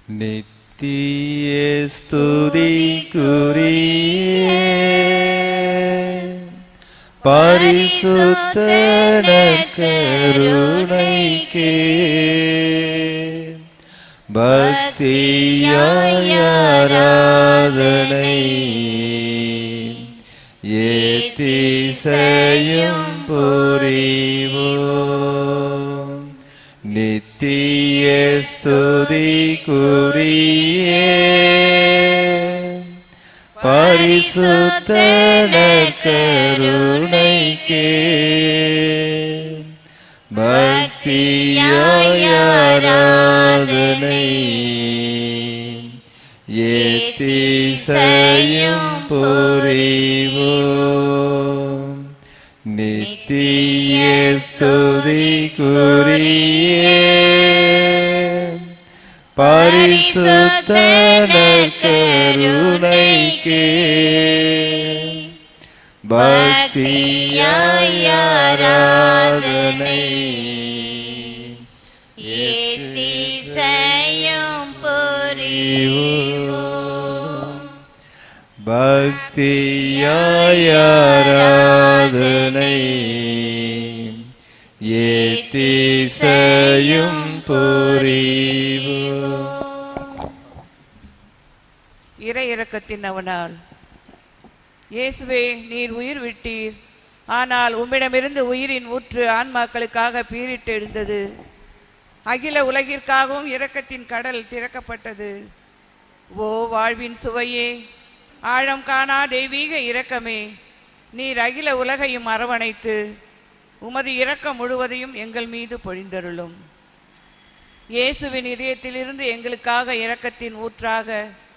நித்திய ஸ்துதிக்குரிய பரிசுத்த கருணைக்கே பக்தியாய் ஆராதனை ஏத்திசையும் புரிவோம் நித்திய ஸ்துதிக்குரிய பரிசுத்த கருணைக்கே பக்தியாய் ஆராதனை ஏத்திசையும் புரிவோம் நித்திய ஸ்துதிக்குரிய பரிசுத்த கருணைக்கே பக்தியாய் ஆராதனை ஏத்திசையும் புரிவோம் பக்தியாய் ஆராதனை ஏத்திசையும் புரிவோம் இறை இரக்கத்தின் அவனால் இயேசுவே நீர் உயிர் விட்டீர் ஆனால் உம்மிடமிருந்து உயிரின் ஊற்று ஆன்மாக்களுக்காக பீரிட்டு எழுந்தது அகில உலகிற்காகவும் இரக்கத்தின் கடல் திறக்கப்பட்டது ஓ வாழ்வின் சுவையே ஆழம் காணா தெய்வீக இரக்கமே நீர் அகில உலகையும் அரவணைத்து உமது இரக்கம் முழுவதையும் எங்கள் மீது பொழிந்தருளும் இயேசுவின் இதயத்திலிருந்து எங்களுக்காக இரக்கத்தின் ஊற்றாக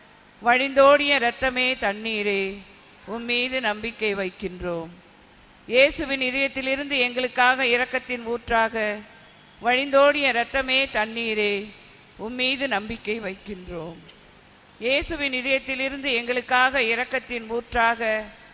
வழிந்தோடிய இரத்தமே தண்ணீரே உம் மீது நம்பிக்கை வைக்கின்றோம் இயேசுவின் இதயத்திலிருந்து எங்களுக்காக இரக்கத்தின் ஊற்றாக வழிந்தோடிய இரத்தமே தண்ணீரே உம் மீது நம்பிக்கை வைக்கின்றோம் இயேசுவின் இதயத்திலிருந்து எங்களுக்காக இரக்கத்தின் ஊற்றாக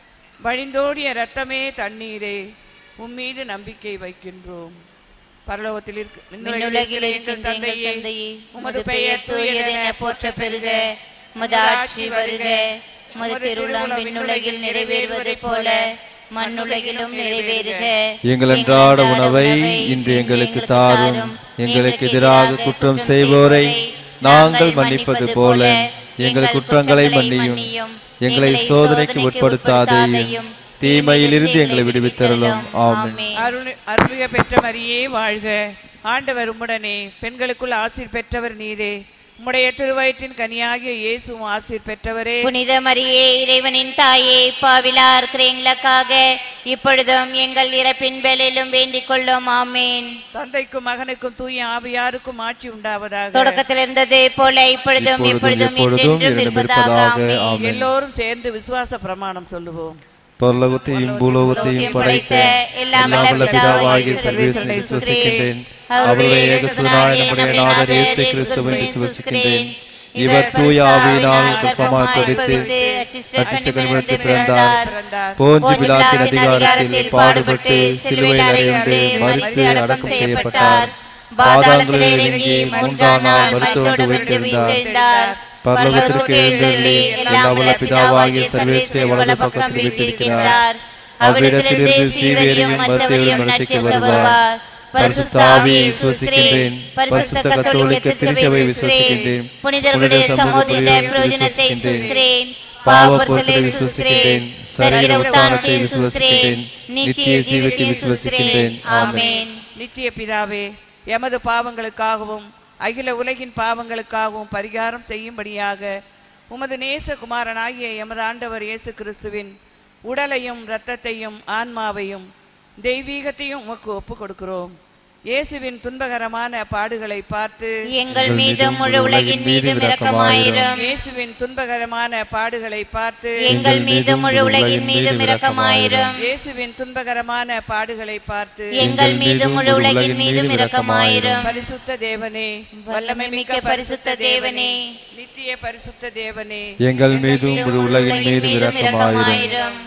வழிந்தோடிய இரத்தமே தண்ணீரே உம் மீது நம்பிக்கை வைக்கின்றோம் பரலோகத்தில் இருக்க விண்ணுலகில் இருக்கின்ற எங்கள் தந்தையே உமது பெயர் தூயதென போற்ற பெருக உமது ஆட்சி வருக உமது திருவுளம் விண்ணுலகில் நிறைவேறுவதைப் போல மண்ணுலகிலும் நிறைவேறுக எங்கள் அன்றாட உணவை இன்று எங்களுக்கு தாரும் எங்களுக்கு எதிராக குற்றம் செய்வோரை நாங்கள் மன்னிப்பது போல எங்கள் குற்றங்களை மன்னியும் எங்களை சோதனைக்கு உட்படுத்தாதேயும் தீமையிலிருந்து எங்களை விடுவித்தருளும் ஆமென் அருள் அருளிய பெற்ற மரியே வாழ்க ஆண்டவர் உம்முடனே பெண்களுக்குள் ஆசீர் பெற்றவர் நீரே உம்முடைய திருவயிற்றின் கனியாகிய இயேசுவும் ஆசீர் பெற்றவரே புனித மரியே இறைவனின் தாயே பாவிலா இருக்கிற எங்களுக்காக இப்பொழுதும் எங்கள் இறப்பின் வேலையிலும் வேண்டிக் கொள்ளும் ஆமேன் தந்தைக்கும் மகனுக்கும் தூய ஆவியாருக்கும் ஆட்சி உண்டாவதாக தொடக்கத்தில் இருந்தது போல இப்பொழுதும் இப்பொழுதும் இப்பொழுதும் எப்பொழுதும் என்றென்றும் இரண்டும் இருப்பதாக இருப்பதாக ஆமென். ஆமென் எல்லோரும் சேர்ந்து விசுவாச பிரமாணம் சொல்லுவோம் பரலோகத்தையும் பூலோகத்தையும் படைத்த எல்லாம் வல்ல பிதாவாகிய சர்வேசனை விசுவசிக்கின்றேன் அவருடைய ஏகசுதனாய் நம்முடைய நாதர் இயேசு கிறிஸ்துவை விசுவசிக்கின்றேன் இவர் தூய ஆவியினால் கர்ப்பமாய் துடித்து அச்சிஷ்ட கல்விடத்தில் பிறந்தார் போஞ்சு பிலாத்தின் அதிகாரத்தில் பாடுபட்டு சிலுவையில் அறையுண்டு மறித்து அடக்கம் செய்யப்பட்டார் பாதாளத்திலே இறங்கி மூன்றாம் நாள் மருத்துவண்டு வைத்திருந்தார் பரலோகத்திற்கு எழுந்தருளி எல்லா வல்ல பிதாவாகிய சர்வேஸ்வர வலது பக்கத்தில் வீற்றிருக்கிறார் அவ்விடத்திலிருந்து சீவேரியும் மருத்துவரும் நடத்தி வருவார் பரிசுத்த ஆவியை விசுவசிக்கின்றேன் பரிசுத்த கத்தோலிக்க திருச்சபை விசுவசிக்கின்றேன் புனிதர்களுடைய சமூகத்திட பிரயோஜனத்தை விசுவசிக்கிறேன் பாவப்பொருட்களை விசுவசிக்கிறேன் சரீர உத்தானத்தை விசுவசிக்கிறேன் நித்திய ஜீவத்தை விசுவசிக்கிறேன் ஆமென் நித்திய பிதாவே எமது பாவங்களுக்காகவும் அகில உலகின் பாவங்களுக்காகவும் பரிகாரம் செய்யும்படியாக உமது நேசகுமாரனாகிய எமது ஆண்டவர் இயேசு கிறிஸ்துவின் உடலையும் இரத்தத்தையும் ஆன்மாவையும் தெய்வீகத்தையும் உமக்கு ஒப்புக் கொடுக்கிறோம் இயேசுவின் துன்பகரமான பாடுகளை பார்த்து எங்கள் மீதும் முழு உலகின் மீதும் இரக்கமாயிரும் இயேசுவின் துன்பகரமான பாடுகளை பார்த்து எங்கள் மீதும் முழு உலகின் மீதும் இரக்கமாயிரும் இயேசுவின் துன்பகரமான பாடுகளை பார்த்து எங்கள் மீதும் முழு உலகின் மீதும் இரக்கமாயிரும் பரிசுத்த தேவனே வல்லமை மிக்க பரிசுத்த தேவனே நித்திய பரிசுத்த தேவனே எங்கள் மீதும் முழு உலகின் மீதும் இரக்கமாயிரும்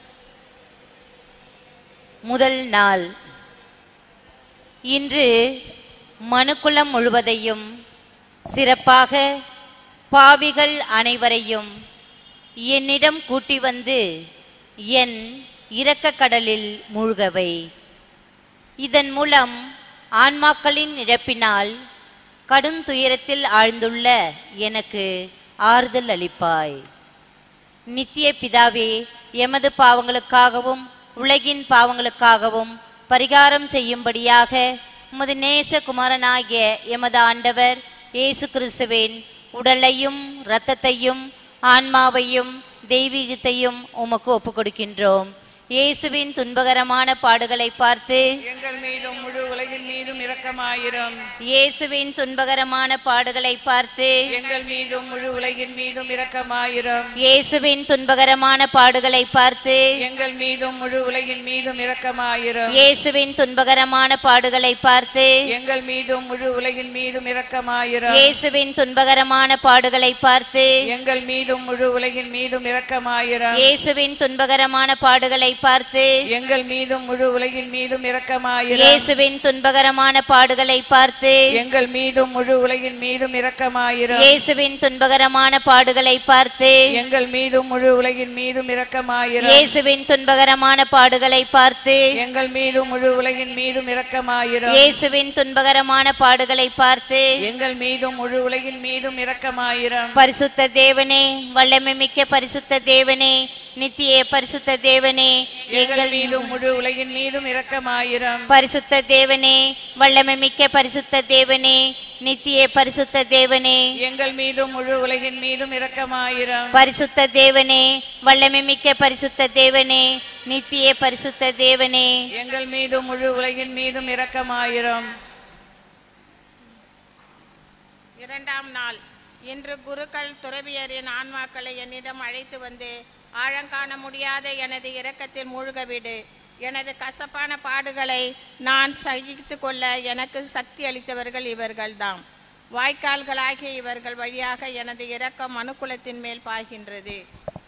முதல் நாள் இன்று மனுக்குலம் முழுவதையும் சிறப்பாக பாவிகள் அனைவரையும் என்னிடம் கூட்டி வந்து என் இரக்க கடலில் மூழ்கவை இதன் மூலம் ஆன்மாக்களின் இழப்பினால் கடும் துயரத்தில் ஆழ்ந்துள்ள எனக்கு ஆறுதல் அளிப்பாய் நித்திய பிதாவே எமது பாவங்களுக்காகவும் உலகின் பாவங்களுக்காகவும் பரிகாரம் செய்யும்படியாக உமது நேச குமாரனாகிய எமது ஆண்டவர் இயேசு கிறிஸ்துவின் உடலையும் இரத்தத்தையும் ஆன்மாவையும் தெய்வீகத்தையும் உமக்கு ஒப்புக் கொடுக்கின்றோம் இயேசுவின் துன்பகரமான பாடுகளை பார்த்து எங்கள் மீதும் முழு உலகின் மீதும் இரக்கமாயிரும் இயேசுவின் துன்பகரமான பாடுகளை பார்த்து எங்கள் மீதும் முழு உலகின் மீதும் இரக்கமாயிரும் இயேசுவின் துன்பகரமான பாடுகளை பார்த்து எங்கள் மீதும் முழு உலகின் மீதும் இரக்கமாயிரும் இயேசுவின் துன்பகரமான பாடுகளை பார்த்து எங்கள் மீதும் முழு உலகின் மீதும் இரக்கமாயிரும் இயேசுவின் துன்பகரமான பாடுகளை பார்த்து எங்கள் மீதும் முழு உலகின் மீதும் இரக்கமாயிரும் இயேசுவின் துன்பகரமான பாடுகளை பார்த்து எங்கள் மீதும் முழு உலகின் மீதும் இரக்கமாயிரும் இயேசுவின் துன்பகரமான பாடுகளை பார்த்து எங்கள் மீதும் முழு உலகின் மீதும் இரக்கமாயிரும் இயேசுவின் துன்பகரமான பாடுகளை பார்த்து எங்கள் மீதும் முழு உலகின் மீதும் இரக்கமாயிரும் இயேசுவின் துன்பகரமான பாடுகளை பார்த்து எங்கள் மீதும் முழு உலகின் மீதும் இரக்கமாயிரும் இயேசுவின் துன்பகரமான பாடுகளை பார்த்து எங்கள் மீதும் முழு உலகின் மீதும் இரக்கமாயிரும் பரிசுத்த தேவனே வல்லமை மிக்க பரிசுத்த தேவனே நித்திய பரிசுத்த தேவனே எங்கள் மீதும் முழு உலகின் மீதும் இரக்கமாயிரும் பரிசுத்த தேவனே வல்லமை மிக்க பரிசுத்த தேவனே நித்திய பரிசுத்த தேவனே எங்கள் மீதும் முழு உலகின் மீதும் இரக்கமாயிரும் பரிசுத்த தேவனே வல்லமை மிக்க பரிசுத்த தேவனே நித்திய பரிசுத்த தேவனே எங்கள் மீதும் முழு உலகின் மீதும் இரக்கமாயிரும் இரண்டாம் நாள் இன்று குருக்கள் துறவியரின் ஆன்மாக்களை என்னிடம் அழைத்து வந்து ஆழங்காண முடியாத எனது இரக்கத்தில் மூழ்கவிடு எனது கசப்பான பாடுகளை நான் சகித்து கொள்ள எனக்கு சக்தி அளித்தவர்கள் இவர்கள்தாம் வாய்க்கால்களாகிய இவர்கள் வழியாக எனது இரக்கம் மனுக்குலத்தின் மேல் பாய்கின்றது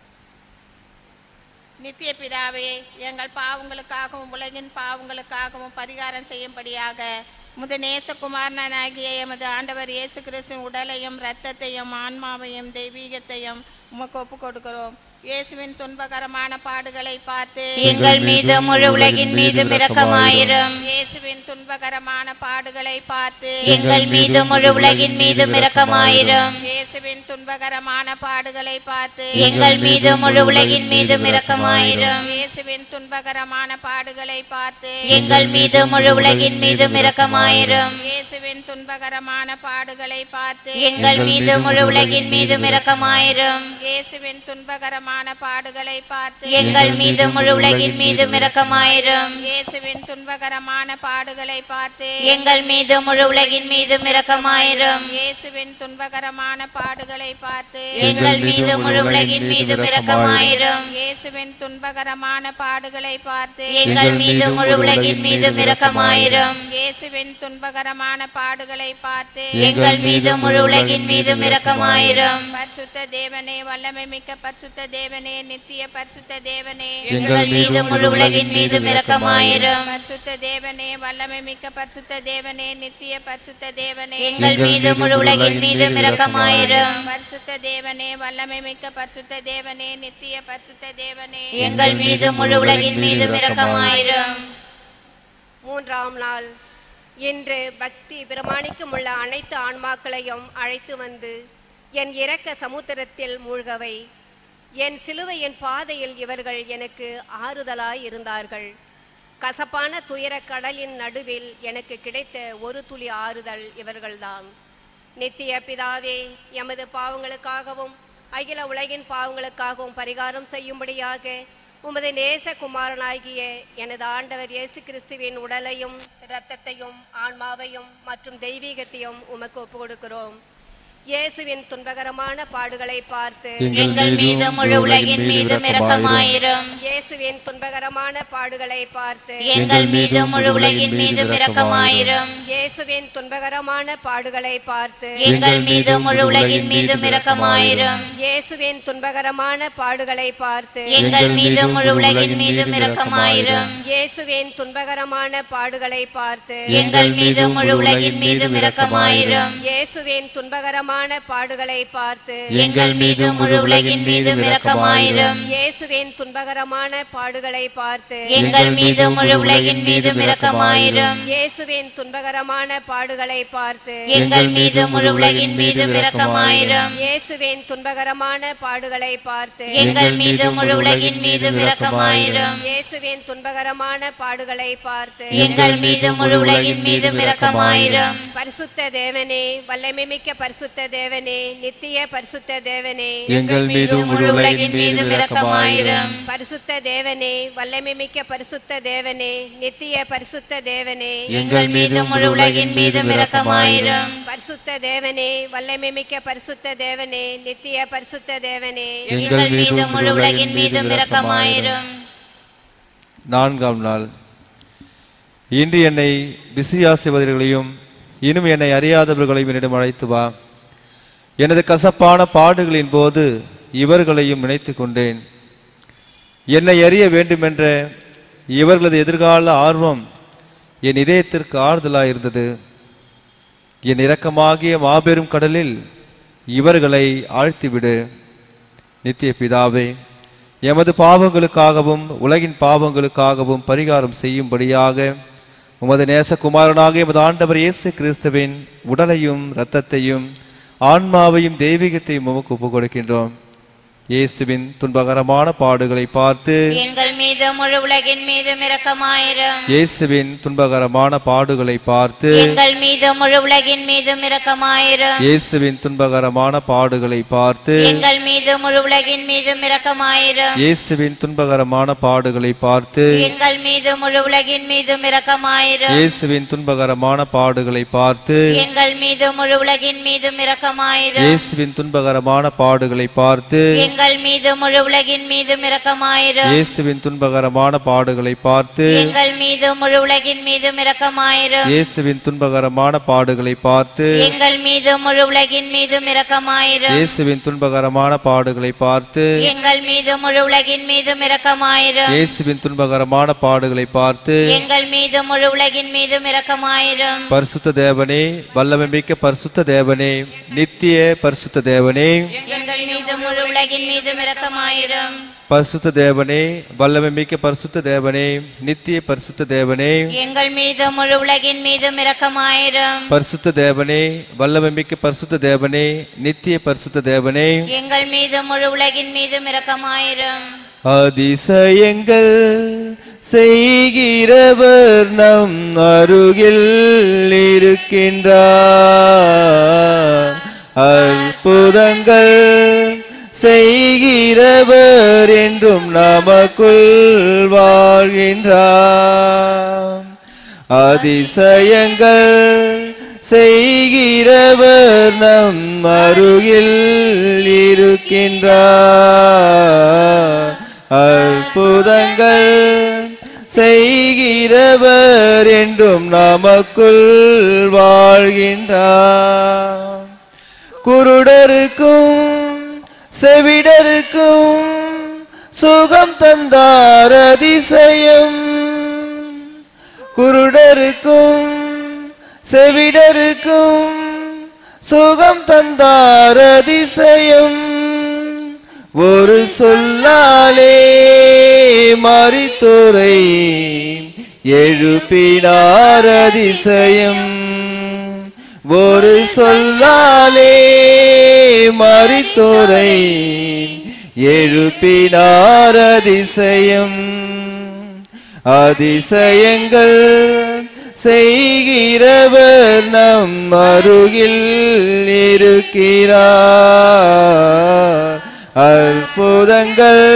நித்திய பிதாவே எங்கள் பாவங்களுக்காகவும் உலகின் பாவங்களுக்காகவும் பரிகாரம் செய்யும்படியாக முது நேசகுமாரனாகிய எமது ஆண்டவர் இயேசு கிறிஸ்துவின் உடலையும் இரத்தத்தையும் ஆன்மாவையும் தெய்வீகத்தையும் உமக்கு ஒப்புக் கொடுக்கிறோம் இயேசுவின் துன்பகரமான பாடுகளை பார்த்து எங்கள் மீது முழு உலகின் மீது இரக்கமாயிரும் இயேசுவின் துன்பகரமான பாடுகளை பார்த்து எங்கள் மீது முழு உலகின் மீது இரக்கமாயிரும் இயேசுவின் துன்பகரமான பாடுகளை பார்த்து எங்கள் மீது முழு உலகின் மீது இரக்கமாயிரும் இயேசுவின் துன்பகரமான பாடுகளை பார்த்து எங்கள் மீது முழு உலகின் மீது இரக்கமாயிரும் இயேசுவின் துன்பகரமான பாடுகளை பார்த்து எங்கள் மீது முழு உலகின் மீது இரக்கமாயிரும் இயேசுவின் துன்பகரமான பாடுகளை பார்த்து எங்கள் மீது முழு உலகின் மீது இரக்கமாயிரும் இயேசுவின் துன்பகரமான பாடுகளை பார்த்து எங்கள் மீது முழு உலகின் மீது இரக்கமாயிரும் இயேசுவின் துன்பகரமான பாடுகளை பார்த்து எங்கள் மீது முழு உலகின் மீது இரக்கமாயிரும் இயேசுவின் துன்பகரமான பாடுகளை பார்த்து எங்கள் மீது முழு உலகின் மீது இரக்கமாயிரும் இயேசுவின் துன்பகரமான பாடுகளை பார்த்து எங்கள் மீது முழு உலகின் மீது இரக்கமாயிரும் பரிசுத்த தேவனே வல்லமை மிக்க பரிசுத்த தேவனே நித்திய பரிசுத்த தேவனே எங்கள் மீது முழு உலகின் மீது இரக்கமாயிரும் பரிசுத்த தேவனே வல்லமை மிக்க பரிசுத்த தேவனே நித்திய பரிசுத்த தேவனே எங்கள் மீது முழு உலகின் மீது இரக்கமாயிரும் பரிசுத்த தேவனே வல்லமை மிக்க பரிசுத்த தேவனே நித்திய பரிசுத்த தேவனே எங்கள் மீது முழு உலகின் மீது இரக்கமாயிரும் மூன்றாம் நாள் இன்று பக்தி பிரமாணிக்கும் உள்ள அனைத்து ஆன்மாக்களையும் அழைத்து வந்து என் இரக்க சமுத்திரத்தில் மூழ்கவை என் சிலுவையின் பாதையில் இவர்கள் எனக்கு ஆறுதலாய் இருந்தார்கள் கசப்பான துயரக் கடலின் நடுவில் எனக்கு கிடைத்த ஒரு துளி ஆறுதல் இவர்கள்தான் நித்திய பிதாவே எமது பாவங்களுக்காகவும் அகில உலகின் பாவங்களுக்காகவும் பரிகாரம் செய்யும்படியாக உமது நேச குமாரனாகிய எனது ஆண்டவர் இயேசு கிறிஸ்துவின் உடலையும் இரத்தத்தையும் ஆன்மாவையும் மற்றும் தெய்வீகத்தையும் உமக்கு ஒப்பு கொடுக்கிறோம் இயேசுவின் துன்பகரமான பாடுகளை பார்த்து எங்கள் மீது முழு உலகின் மீது இரக்கமாயிரும் இயேசுவின் துன்பகரமான பாடுகளை பார்த்து எங்கள் மீது முழு உலகின் மீது இரக்கமாயிரும் இயேசுவின் துன்பகரமான பாடுகளை பார்த்து எங்கள் மீதும் முழு உலகின் மீதும் இரக்கமாயிரும் இயேசுவின் துன்பகரமான பாடுகளை பார்த்து எங்கள் மீதும் முழு உலகின் மீதும் இரக்கமாயிரும் இயேசுவின் துன்பகரமான பாடுகளை பார்த்து எங்கள் மீதும் முழு உலகின் மீதும் இரக்கமாயிரும் இயேசுவின் துன்பகரமான பாடுகளை பார்த்து எங்கள் மீதும் முழு உலகின் மீதும் இரக்கமாயிரும் இயேசுவின் துன்பகரமான பாடுகளை பார்த்து எங்கள் மீதும் முழு உலகின் மீதும் இரக்கமாயிரும் இயேசுவின் துன்பகரமான பாடுகளை பார்த்து எங்கள் மீதும் முழு உலகின் மீதும் இரக்கமாயிரும் இயேசுவின் துன்பகரமான பாடுகளை பார்த்து எங்கள் மீதும் முழு உலகின் மீதும் இரக்கமாயிரும் இயேசுவின் துன்பகரமான பாடுகளை பார்த்து எங்கள் மீதும் முழு உலகின் மீதும் இரக்கமாயிரும் பரிசுத்த தேவனே வல்லமைமிக்க பரிசுத்த தேவனே நித்திய பரிசுத்த தேவனே எங்கள் மீதும் முழு உலகின் மீதும் இரக்கமாயிரும் பரிசுத்த தேவனே வல்லமைமிக்க பரிசுத்த தேவனே நித்திய பரிசுத்த தேவனே எங்கள் மீதும் முழு உலகின் மீதும் இரக்கமாயிரும் பரிசுத்த தேவனே வல்லமைமிக்க பரிசுத்த தேவனே நித்திய பரிசுத்த தேவனே எங்கள் மீதும் முழு உலகின் மீதும் இரக்கமாயிரும் நான்காம் நாள் இன்று என்னை விசுவாசிவதர்களையும் இன்னும் என்னை அறியாதவர்களையும் என்னிடம் அழைத்து வா எனது கசப்பான பாடுகளின் போது இவர்களையும் நினைத்துக் கொண்டேன் என்னை அறிய வேண்டுமென்ற இவர்களது எதிர்கால ஆர்வம் என் இதயத்திற்கு ஆறுதலாயிருந்தது என் இரக்கமாகிய மாபெரும் கடலில் இவர்களை ஆழ்த்திவிடு நித்திய பிதாவே எமது பாவங்களுக்காகவும் உலகின் பாவங்களுக்காகவும் பரிகாரம் செய்யும்படியாக உமது நேசகுமாரனாக எமது ஆண்டவர் இயேசு கிறிஸ்துவின் உடலையும் இரத்தத்தையும் ஆன்மாவையும் தெய்வீகத்தையும் உமக்கு ஒப்புக் கொடுக்கின்றோம் இயேசுவின் துன்பகரமான பாடுகளை பார்த்து எங்கள் மீதும் முழு உலகின் மீதும் இரக்கமாயிரும் இயேசுவின் துன்பகரமான பாடுகளை பார்த்து எங்கள் மீதும் முழு உலகின் மீதும் இரக்கமாயிரும் இயேசுவின் துன்பகரமான பாடுகளை பார்த்து எங்கள் மீதும் முழு உலகின் மீதும் இரக்கமாயிரும் இயேசுவின் துன்பகரமான பாடுகளை பார்த்து எங்கள் மீதும் முழு உலகின் மீதும் இரக்கமாயிரும் இயேசுவின் துன்பகரமான பாடுகளை பார்த்து எங்கள் மீதும் முழு உலகின் மீதும் இரக்கமாயிரும் இயேசுவின் துன்பகரமான பாடுகளை பார்த்து எங்கள் மீதும் முழு உலகின் மீதும் இரக்கமாயிரும் இயேசுவின் துன்பகரமான பாடுகளை பார்த்து எங்கள் மீதும் முழு உலகின் மீதும் இரக்கமாயிரும் இயேசுவின் துன்பகரமான பாடுகளை பார்த்து எங்கள் மீதும் முழு உலகின் மீதும் இரக்கமாயிரும் இயேசுவின் துன்பகரமான பாடுகளை பார்த்து எங்கள் மீதும் முழு உலகின் மீதும் இரக்கமாயிரும் இயேசுவின் துன்பகரமான பாடுகளை பார்த்து எங்கள் மீதும் முழு உலகின் மீதும் இரக்கமாயிரும் பரிசுத்த தேவனே வல்லமை மிக்க பரிசுத்த தேவனே நித்திய பரிசுத்த தேவனே எங்கள் மீதும் முழு உலகின் மீதும் இரக்கமாயிரும் பரிசுத்த தேவனே வல்லமை மிக்க பரிசுத்த தேவனே நித்திய பரிசுத்த தேவனே எங்கள் மீதும் முழு உலகின் மீதும் இரக்கமாயிரும் பரிசுத்த தேவனே வல்லமை மிக்க பரிசுத்த தேவனே நித்திய பரிசுத்த தேவனே எங்கள் மீதும் முழு உலகின் மீதும் இரக்கமாயிரும் அதிசயங்கள் செய்கிறவர் நம் அருகில் இருக்கின்றார் அற்புதங்கள் செய்கிறவர் என்றும் நமக்குள் வாழ்கின்றார் அதிசயங்கள் செய்கிறவர் நம் அருகில் இருக்கின்றார் அற்புதங்கள் செய்கிறவர் என்றும் நமக்குள் வாழ்கின்றார் குருடருக்கும் செவிடருக்கும் சுகம் தந்தார் அதிசயம் குருடருக்கும் செவிடருக்கும் சுகம் தந்தார் அதிசயம் ஒரு சொல்லாலே மறித்துரை எழுப்பினார் அதிசயம் ஒரு சொல்லாலே மறித்துரை எழுப்பினார் அதிசயம் அதிசயங்கள் செய்கிறவர் நம் அருகில் இருக்கிறார் அற்புதங்கள்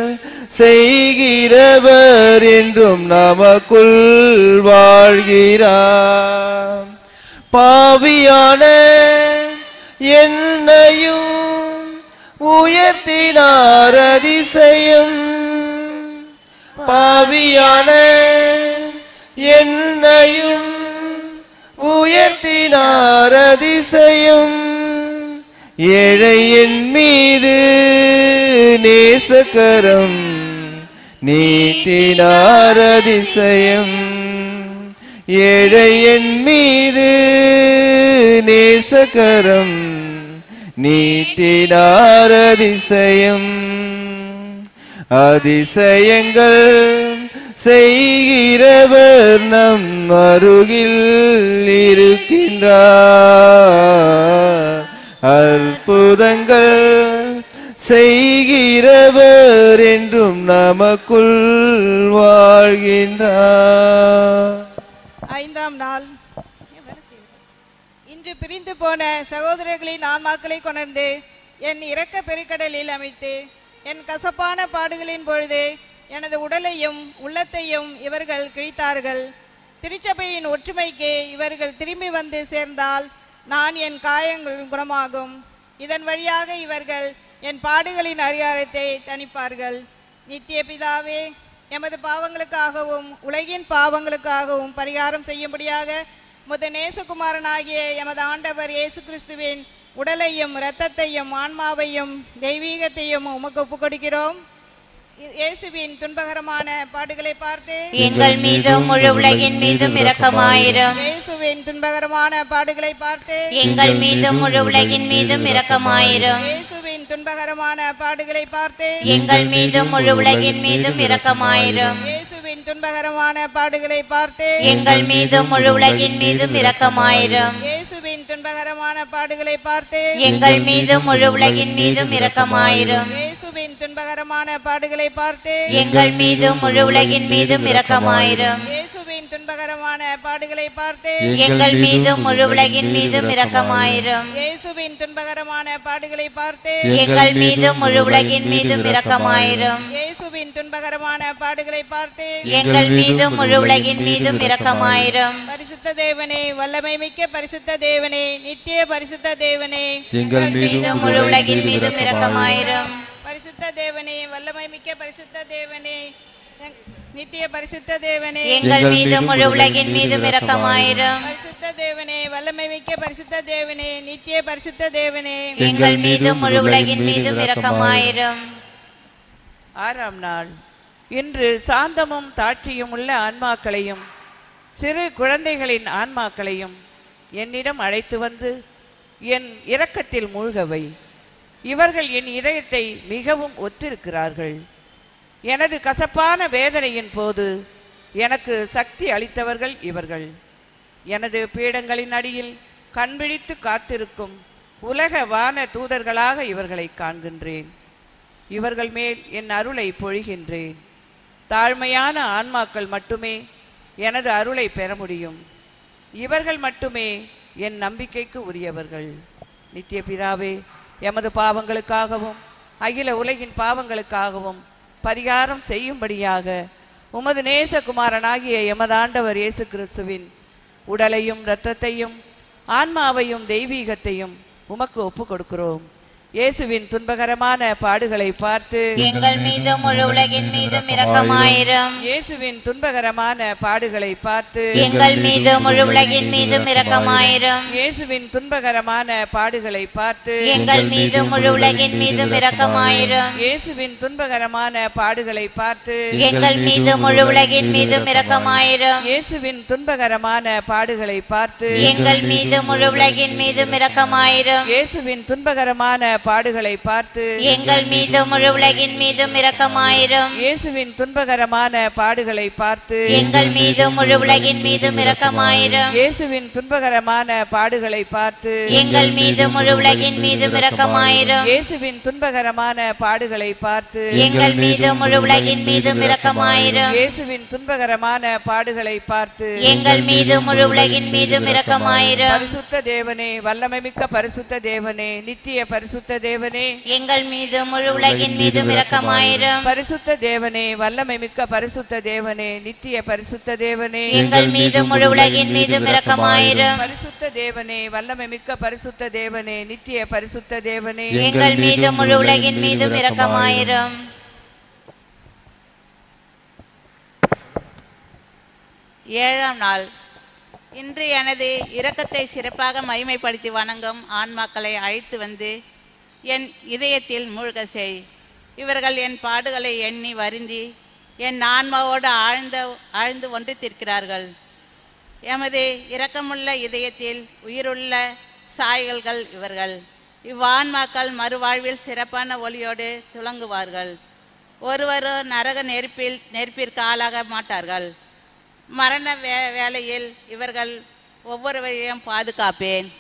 செய்கிறவர் என்றும் நமக்குள் வாழ்கிறார் பாவியான என்னையும் உயர்த்தினார் அதிசயம் பாவியான என்னையும் ஏழையின் மீது நேசக்கரம் நீட்டினார் அதிசயம் ஏழையின் மீது நேசக்கரம் நீட்டினார் அதிசயம் அதிசயங்கள் செய்கிறவர் நம் அருகில் இருக்கின்றார் அற்புதங்கள் செய்கிறவர் என்றும் நமக்குள் வாழ்கின்றார் ஐந்தாம் நாள் இன்று பிரிந்து போன சகோதரர்களின் ஆன்மாக்களை கொணர்ந்து என் இரக்க பெருக்கடலில் அமைத்து என் கசப்பான பாடுகளின் பொழுது எனது உடலையும் உள்ளத்தையும் இவர்கள் கிழித்தார்கள் திருச்சபையின் ஒற்றுமைக்கு இவர்கள் திரும்பி வந்து சேர்ந்தால் நான் என் காயங்கள் குணமாகும் இதன் வழியாக இவர்கள் என் பாடுகளின் அரியாரத்தை தணிப்பார்கள் நித்திய பிதாவே எமது பாவங்களுக்காகவும் உலகின் பாவங்களுக்காகவும் பரிகாரம் செய்யும்படியாக முத நேசகுமாரனாகிய எமது ஆண்டவர் இயேசு கிறிஸ்துவின் உடலையும் இரத்தத்தையும் ஆன்மாவையும் தெய்வீகத்தையும் உமக்கு ஒப்புக் கொடுக்கிறோம் இ- இயேசுவின் துன்பகரமான பாடுகளை பார்த்து எங்கள் மீதும் முழு உலகின் மீதும் இரக்கமாயிரும் இயேசுவின் துன்பகரமான பாடுகளை பார்த்து எங்கள் மீதும் முழு உலகின் மீதும் இரக்கமாயிரும் இயேசுவின் துன்பகரமான பாடுகளை பார்த்து எங்கள் மீதும் முழு உலகின் மீதும் இரக்கமாயிரும் இயேசுவின் துன்பகரமான பாடுகளை பார்த்து எங்கள் மீதும் முழு உலகின் மீதும் இரக்கமாயிரும் இயேசுவின் துன்பகரமான பாடுகளை பார்த்து எங்கள் மீதும் முழு உலகின் மீதும் இரக்கமாயிரும் இயேசுவின் துன்பகரமான பாடுகளை பார்த்து எங்கள் மீதும் முழு உலகின் மீதும் இரக்கமாயிரும் இயேசுவின் துன்பகரமான பாடுகளை பார்த்து எங்கள் மீதும் முழு உலகின் மீதும் இரக்கமாயிரும் இயேசுவின் துன்பகரமான பாடுகளை பார்த்து எங்கள் மீதும் முழு உலகின் மீதும் இரக்கமாயிரும் இயேசுவின் துன்பகரமான பாடுகளை பார்த்து எங்கள் மீதும் முழு உலகின் மீதும் இரக்கமாயிரும் பரிசுத்த தேவனே வல்லமை மிக்க பரிசுத்த தேவனே நித்திய பரிசுத்த தேவனே எங்கள் மீதும் முழு உலகின் மீதும் இரக்கமாயிரும் பரிசுத்த தேவனே வல்லமை மிக்க பரிசுத்த தேவனே எங்- நித்திய பரிசுத்த தேவனே எங்கள் மீதும் முழு உலகின் மீதும் இரக்கமாயிரும் பரிசுத்த தேவனே வல்லமை மிக்க பரிசுத்த தேவனே நித்திய பரிசுத்த தேவனே எங்கள் மீதும் முழு உலகின் மீதும் இரக்கமாயிரும் ஆறாம் நாள் இன்று சாந்தமும் தாட்சியும் உள்ள ஆன்மாக்களையும் சிறு குழந்தைகளின் ஆன்மாக்களையும் என்னிடம் அழைத்து வந்து என் இரக்கத்தில் மூழ்கவை இவர்கள் என் இதயத்தை மிகவும் ஒத்திருக்கிறார்கள் எனது கசப்பான வேதனையின் போது எனக்கு சக்தி அளித்தவர்கள் இவர்கள் எனது பீடங்களின் அடியில் கண்விழித்து காத்திருக்கும் உலக வான தூதர்களாக இவர்களை காண்கின்றேன் இவர்கள் மேல் என் அருளை பொழிகின்றேன் தாழ்மையான ஆன்மாக்கள் மட்டுமே எனது அருளை பெற முடியும் இவர்கள் மட்டுமே என் நம்பிக்கைக்கு உரியவர்கள் நித்திய பிதாவே எமது பாவங்களுக்காகவும் அகில உலகின் பாவங்களுக்காகவும் பரிகாரம் செய்யும்படியாக உமது நேசகுமாரனாகிய எமது ஆண்டவர் இயேசு கிறிஸ்துவின் உடலையும் இரத்தத்தையும் ஆன்மாவையும் தெய்வீகத்தையும் உமக்கு ஒப்புக் கொடுக்கிறோம் இயேசுவின் துன்பகரமான பாடுகளை பார்த்து எங்கள் மீதும் முழு உலகின் மீதும் இரக்கமாயிரும் இயேசுவின் துன்பகரமான பாடுகளை பார்த்து எங்கள் மீதும் முழு உலகின் மீதும் இரக்கமாயிரும் இயேசுவின் துன்பகரமான பாடுகளை பார்த்து எங்கள் மீதும் முழு உலகின் மீதும் இரக்கமாயிரும் இயேசுவின் துன்பகரமான பாடுகளை பார்த்து எங்கள் மீதும் முழு உலகின் மீதும் இரக்கமாயிரும் இயேசுவின் துன்பகரமான பாடுகளை பார்த்து எங்கள் மீதும் முழு உலகின் மீதும் இரக்கமாயிரும் இயேசுவின் துன்பகரமான பாடுகளை பார்த்து எங்கள் மீதும் முழு உலகின் மீதும் இரக்கமாயிரும் இயேசுவின் துன்பகரமான பாடுகளை பார்த்து எங்கள் மீதும் முழு உலகின் மீதும் இரக்கமாயிரும் இயேசுவின் துன்பகரமான பாடுகளை பார்த்து எங்கள் மீதும் முழு உலகின் மீதும் இரக்கமாயிரும் இயேசுவின் துன்பகரமான பாடுகளை பார்த்து எங்கள் மீதும் முழு உலகின் மீதும் இரக்கமாயிரும் இயேசுவின் துன்பகரமான பாடுகளை பார்த்து எங்கள் மீதும் முழு உலகின் மீதும் இரக்கமாயிரும் பரிசுத்த தேவனே வல்லமைமிக்க பரிசுத்த தேவனே நித்திய பரிசுத்த தேவனே எங்கள் மீதும் முழு உலகின் மீதும் இரக்கமாயிரும் பரிசுத்த தேவனே வல்லமைமிக்க பரிசுத்த தேவனே நித்திய பரிசுத்த தேவனே எங்கள் மீதும் முழு உலகின் மீதும் இரக்கமாயிரும் பரிசுத்த தேவனே வல்லமைமிக்க பரிசுத்த தேவனே நித்திய பரிசுத்த தேவனே எங்கள் மீதும் முழு உலகின் மீதும் இரக்கமாயிரும் ஏழாம் நாள் இன்று எனது இரக்கத்தை சிறப்பாக மகிமைப்படுத்தி வணங்கும் ஆன்மாக்களை அழைத்து வந்து என் இதயத்தில் மூழ்க செய் இவர்கள் என் பாடுகளை எண்ணி வருந்தி என் ஆன்மாவோடு ஆழ்ந்த ஆழ்ந்து ஒன்றித்திருக்கிறார்கள் எமது இரக்கமுள்ள இதயத்தில் உயிருள்ள சாயல்கள் இவர்கள் இவ்வான்மாக்கள் மறுவாழ்வில் சிறப்பான ஒளியோடு துளங்குவார்கள் ஒருவரோ நரக நெருப்பில் நெருப்பிற்கு ஆளாக மாட்டார்கள் மரண வே வேளையில் இவர்கள் ஒவ்வொருவரையும் பாதுகாப்பேன்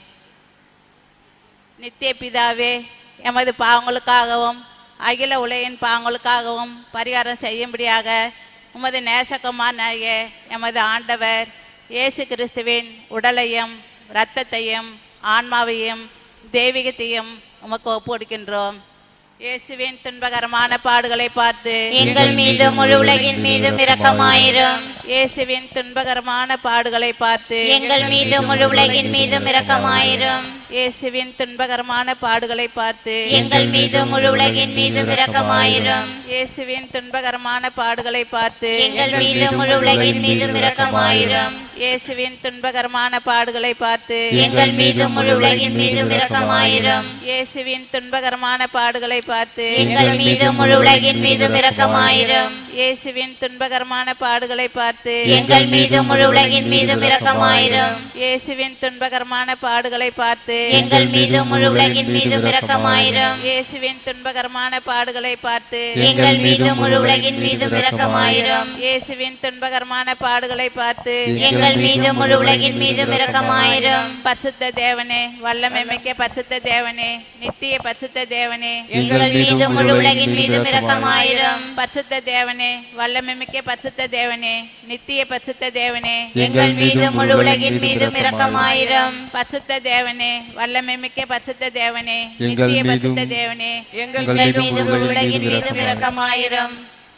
நித்திய பிதாவே எமது பாவங்களுக்காகவும் அகில உலகின் பாவங்களுக்காகவும் பரிகாரம் செய்யும்படியாக உமது நேசகுமாரனாகிய எமது ஆண்டவர் இயேசு கிறிஸ்துவின் உடலையும் இரத்தத்தையும் ஆன்மாவையும் தெய்வீகத்தையும் உமக்கு ஒப்புக்கொடுக்கின்றோம் இயேசுவின் துன்பகரமான பாடுகளை பார்த்து எங்கள் மீதும் முழு உலகின் மீதும் இரக்கமாயிரும் இயேசுவின் துன்பகரமான பாடுகளை பார்த்து எங்கள் மீதும் முழு உலகின் மீதும் இரக்கமாயிரும் இயேசுவின் துன்பகரமான பாடுகளை பார்த்து எங்கள் மீதும் முழு உலகின் மீதும் இரக்கமாயிரும் இயேசுவின் துன்பகரமான பாடுகளை பார்த்து எங்கள் மீதும் முழு உலகின் மீதும் இரக்கமாயிரும் இயேசுவின் துன்பகரமான பாடுகளை பார்த்து எங்கள் மீதும் முழு உலகின் மீதும் இரக்கமாயிரும் இயேசுவின் துன்பகரமான பாடுகளை பார்த்து எங்கள் மீதும் முழு உலகின் மீதும் இரக்கமாயிரும் இயேசுவின் துன்பகரமான பாடுகளை பார்த்து எங்கள் மீதும் முழு உலகின் மீதும் இரக்கமாயிரும் இயேசுவின் துன்பகரமான பாடுகளை பார்த்து எங்கள் மீதும் முழு உலகின் மீதும் இரக்கமாயிரும் இயேசுவின் துன்பகரமான பாடுகளை பார்த்து எங்கள் மீதும் முழு உலகின் மீதும் இரக்கமாயிரும் இயேசுவின் துன்பகரமான பாடுகளை பார்த்து எங்கள் மீதும் முழு உலகின் மீதும் இரக்கமாயிரும் பரிசுத்த தேவனே வல்லமை மிக்க பரிசுத்த தேவனே நித்திய பரிசுத்த தேவனே எங்கள் மீதும் முழு உலகின் மீதும் இரக்கமாயிரும் பரிசுத்த தேவனே வல்லமை மிக்க பரிசுத்த தேவனே நித்திய பரிசுத்த தேவனே எங்கள் மீதும் முழு உலகின் மீதும் இரக்கமாயிரும் பரிசுத்த தேவனே வல்லமை மிக்க பரிசுத்த தேவனே எங்கள் நித்திய பரிசுத்த மீதும் தேவனே எங்கள் எங்கள் மீதும் முழு உலகின் மீதும் இரக்கமாயிரும்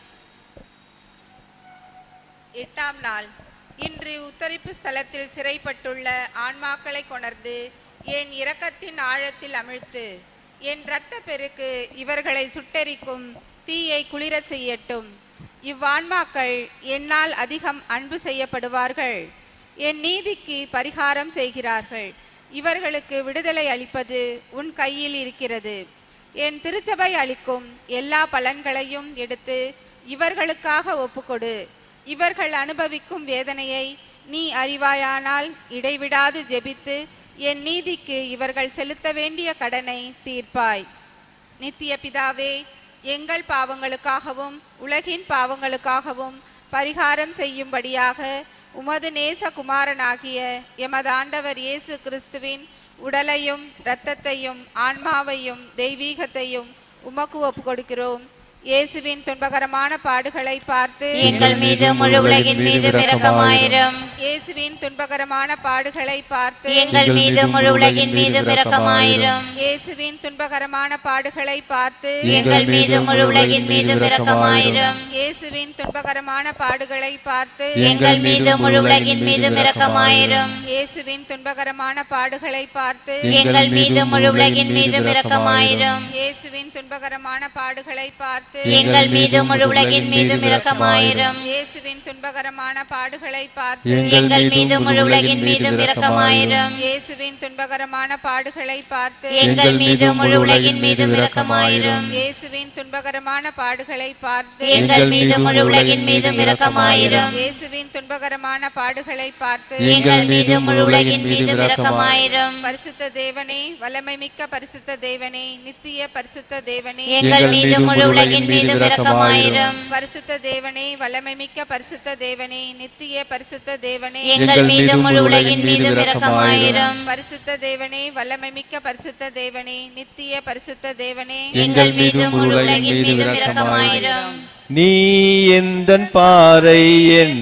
எட்டாம் நாள் இன்று உத்தரிப்பு ஸ்தலத்தில் சிறைப்பட்டுள்ள ஆன்மாக்களை கொணர்ந்து என் இரக்கத்தின் ஆழத்தில் அமிழ்த்து என் இரத்த பெருக்கு இவர்களை சுட்டெரிக்கும் தீயை குளிர செய்யட்டும் இவ்வான்மாக்கள் என்னால் அதிகம் அன்பு செய்யப்படுவார்கள் என் நீதிக்கு பரிகாரம் செய்கிறார்கள் இவர்களுக்கு விடுதலை அளிப்பது உன் கையில் இருக்கிறது என் திருச்சபை அளிக்கும் எல்லா பலன்களையும் எடுத்து இவர்களுக்காக ஒப்புக்கொடு இவர்கள் அனுபவிக்கும் வேதனையை நீ அறிவாயானால் இடைவிடாது ஜெபித்து என் நீதிக்கு இவர்கள் செலுத்த வேண்டிய கடனை தீர்ப்பாய் நித்திய பிதாவே எங்கள் பாவங்களுக்காகவும் உலகின் பாவங்களுக்காகவும் பரிகாரம் செய்யும்படியாக உமது நேச குமாரனாகிய எமது ஆண்டவர் இயேசு கிறிஸ்துவின் உடலையும் இரத்தத்தையும் ஆன்மாவையும் தெய்வீகத்தையும் உமக்கு ஒப்பு கொடுக்கிறோம் இயேசுவின் துன்பகரமான பாடுகளை பார்த்து எங்கள் மீது முழு உலகின் மீதும் இரக்கமாயிரும் இயேசுவின் துன்பகரமான பாடுகளை பார்த்து எங்கள் மீது முழு உலகின் மீதும் இரக்கமாயிரும் இயேசுவின் துன்பகரமான பாடுகளை பார்த்து எங்கள் மீது முழு உலகின் மீதும் இரக்கமாயிரும் இயேசுவின் துன்பகரமான பாடுகளை பார்த்து எங்கள் மீது முழு உலகின் மீதும் இரக்கமாயிரும் இயேசுவின் துன்பகரமான பாடுகளை பார்த்து எங்கள் மீது முழு உலகின் மீதும் இரக்கமாயிரும் இயேசுவின் துன்பகரமான பாடுகளை பார்த்து எங்கள் மீது முழு உலகின் மீதும் இரக்கமாயிரும் இயேசுவின் துன்பகரமான பாடுகளை பார்த்து எங்கள் மீது முழு உலகின் மீதும் இரக்கமாயிரும் இயேசுவின் துன்பகரமான பாடுகளை பார்த்து எங்கள் மீது முழு உலகின் மீதும் இரக்கமாயிரும் இயேசுவின் துன்பகரமான பாடுகளை பார்த்து எங்கள் மீது முழு உலகின் மீதும் இரக்கமாயிரும் இயேசுவின் துன்பகரமான பாடுகளை பார்த்து எங்கள் மீது முழு உலகின் மீதும் இரக்கமாயிரும் பரிசுத்த தேவனே வல்லமை மிக்க பரிசுத்த தேவனே நித்திய பரிசுத்த தேவனே எங்கள் மீது முழு உலகின் மீதும் இரக்கமாயிரும் பரிசுத்த தேவனே வல்லமை மிக்க பரிசுத்த தேவனே நித்திய பரிசுத்த தேவனே எங்கள் மீது முழு உலகின் மீதும் இரக்கமாயிரும் பரிசுத்த தேவனே வல்லமை மிக்க பரிசுத்த தேவனே நித்திய பரிசுத்த தேவனே எங்கள் மீது முழு உலகின் மீதும் இரக்கமாயிரும் நீ எந்தன் பாறை என்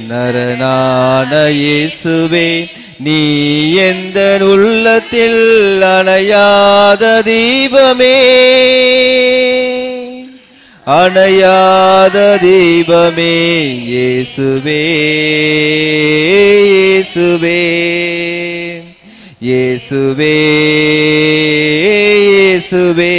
அரணான இயேசுவே நீ எந்த உள்ளத்தில் அணையாத தீபமே அணையாத தீபமே இயேசுவே இயேசுவே இயேசுவே இயேசுவே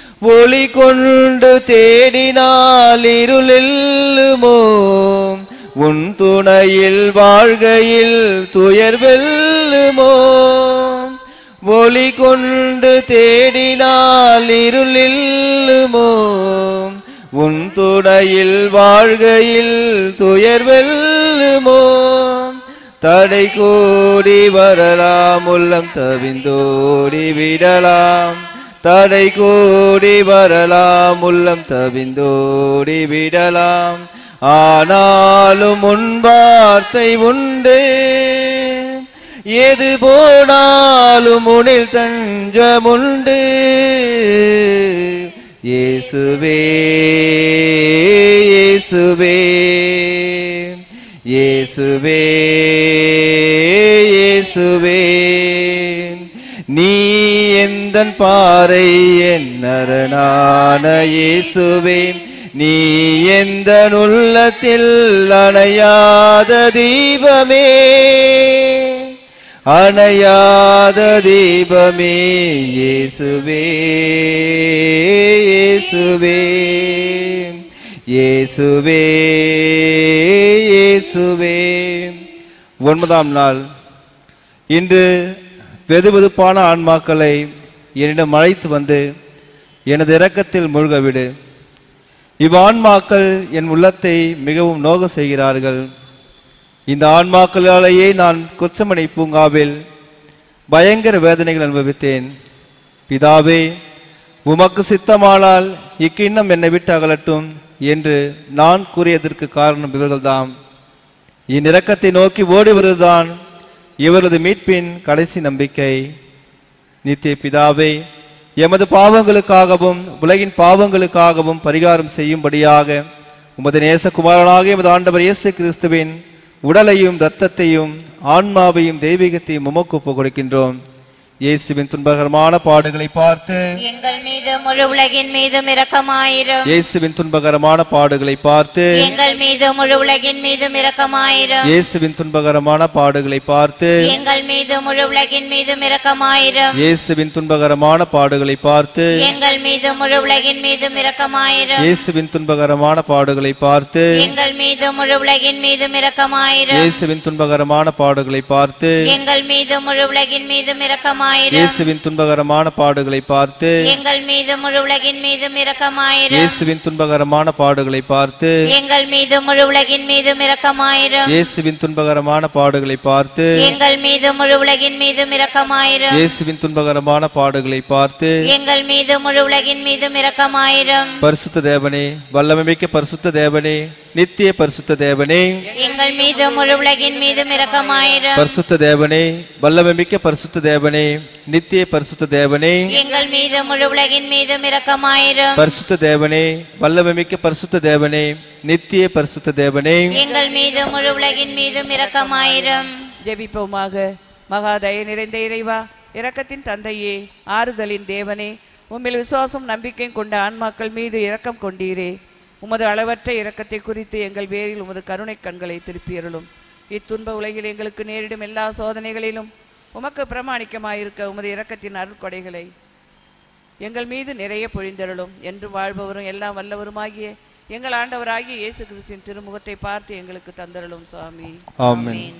ஒளி கொண்டு தேடினால் இருளெல்லுமோ உன் துணையில் வாழ்கையில் துயர் வெல்லுமோ ஒளி கொண்டு தேடினால் இருளில்லுமோ உன் துணையில் வாழ்கையில் துயர் வெல்லுமோ தடை கூடி வரலாம் உள்ளம் தவிந்தோடி விடலாம் தடை கூடி வரலாம் உள்ளம் தவிந்தோடி விடலாம் ஆனாலும் உன் வார்த்தை உண்டு எது போனாலும் உனில் தஞ்சமுண்டு இயேசுவே இயேசுவே இயேசுவே இயேசுவே நீ எந்தன் பாறை என் அரணான இயேசுவே நீ எந்த உள்ளத்தில் அணையாத தீபமே அணையாத தீபமே இயேசுவே இயேசுவே இயேசுவே இயேசுவே ஒன்பதாம் நாள் இன்று வெதுவெதுப்பான ஆன்மாக்களை என்னிடம் அழைத்து வந்து எனது இரக்கத்தில் மூழ்கவிடு இவ்வான்மாக்கள் என் உள்ளத்தை மிகவும் நோக செய்கிறார்கள் இந்த ஆன்மாக்களாலேயே நான் கொச்சமனை பூங்காவில் பயங்கர வேதனைகள் அனுபவித்தேன் பிதாவே உமக்கு சித்தமானால் இக்கிண்ணம் என்னை விட்டு அகலட்டும் என்று நான் கூறியதற்கு காரணம் இவர்கள்தாம் இந்நிரக்கத்தை நோக்கி ஓடி வருவதுதான் இவரது மீட்பின் கடைசி நம்பிக்கை நித்திய பிதாவே எமது பாவங்களுக்காகவும் உலகின் பாவங்களுக்காகவும் பரிகாரம் செய்யும்படியாக உமது நேசகுமாரனாக எமது ஆண்டவர் இயேசு கிறிஸ்துவின் உடலையும் இரத்தத்தையும் ஆன்மாவையும் தெய்வீகத்தையும் உமக்கு ஒப்புக் கொடுக்கின்றோம் இயேசுவின் துன்பகரமான பாடுகளை பார்த்து எங்கள் மீது முழு உலகின் மீதும் இரக்கமாயிரும் இயேசுவின் துன்பகரமான பாடுகளை பார்த்து எங்கள் மீது முழு உலகின் மீதும் இரக்கமாயிரும் இயேசுவின் துன்பகரமான பாடுகளை பார்த்து எங்கள் மீது முழு உலகின் மீதும் இரக்கமாயிரும் இயேசுவின் துன்பகரமான பாடுகளை பார்த்து எங்கள் மீது முழு உலகின் மீதும் இரக்கமாயிரும் இயேசுவின் துன்பகரமான பாடுகளை பார்த்து எங்கள் மீது முழு உலகின் மீதும் இரக்கமாயிரும் இயேசுவின் துன்பகரமான பாடுகளை பார்த்து எங்கள் மீது முழு உலகின் மீதும் இரக்கமாயிரும் இயேசுவின் துன்பகரமான பாடுகளை பார்த்து எங்கள் மீது முழு உலகின் மீதும் இரக்கமாயிரும் இயேசுவின் துன்பகரமான பாடுகளை பார்த்து எங்கள் மீது முழு உலகின் மீதும் இரக்கமாயிரும் இயேசுவின் துன்பகரமான பாடுகளை பார்த்து எங்கள் மீது முழு உலகின் மீதும் இரக்கமாயிரும் இயேசுவின் துன்பகரமான பாடுகளை பார்த்து எங்கள் மீது முழு உலகின் மீதும் இரக்கமாயிரும் பரிசுத்த தேவனே வல்லமைமிக்க பரிசுத்த தேவனே நித்திய பரிசுத்த தேவனே எங்கள் மீது முழு உலகின் மீதும் இரக்கமாயிரும் பரிசுத்த தேவனே வல்லமைமிக்க பரிசுத்த தேவனே நித்திய பரிசுத்த தேவனே எங்கள் மீது முழு உலகின் மீதும் இரக்கமாயிரும் பரிசுத்த தேவனே வல்லமைமிக்க பரிசுத்த தேவனே நித்திய பரிசுத்த தேவனே எங்கள் மீது முழு உலகின் மீதும் இரக்கமாயிரும் ஜெபிப்போமாக மகா தயை நிறைந்த இறைவா இரக்கத்தின் தந்தையே ஆறுதலின் தேவனே உம்மில் விசுவாசம் நம்பிக்கையும் கொண்ட ஆன்மாக்கள் மீது இரக்கம் கொண்டீரே உமது அளவற்ற இரக்கத்தை குறித்து எங்கள் பேரில் உமது கருணை கண்களை திருப்பியருளும் இத்துன்ப உலகில் எங்களுக்கு நேரிடும் எல்லா சோதனைகளிலும் உமக்கு பிரமாணிக்கமாயிருக்க உமது இரக்கத்தின் அருட்கொடைகளை எங்கள் மீது நிறைய பொழிந்தருளும் என்று வாழ்பவரும் எல்லாம் வல்லவருமாகிய எங்கள் ஆண்டவராகிய இயேசு கிறிஸ்துவின் திருமுகத்தை பார்த்து எங்களுக்கு தந்தருளும் சுவாமி ஆமென்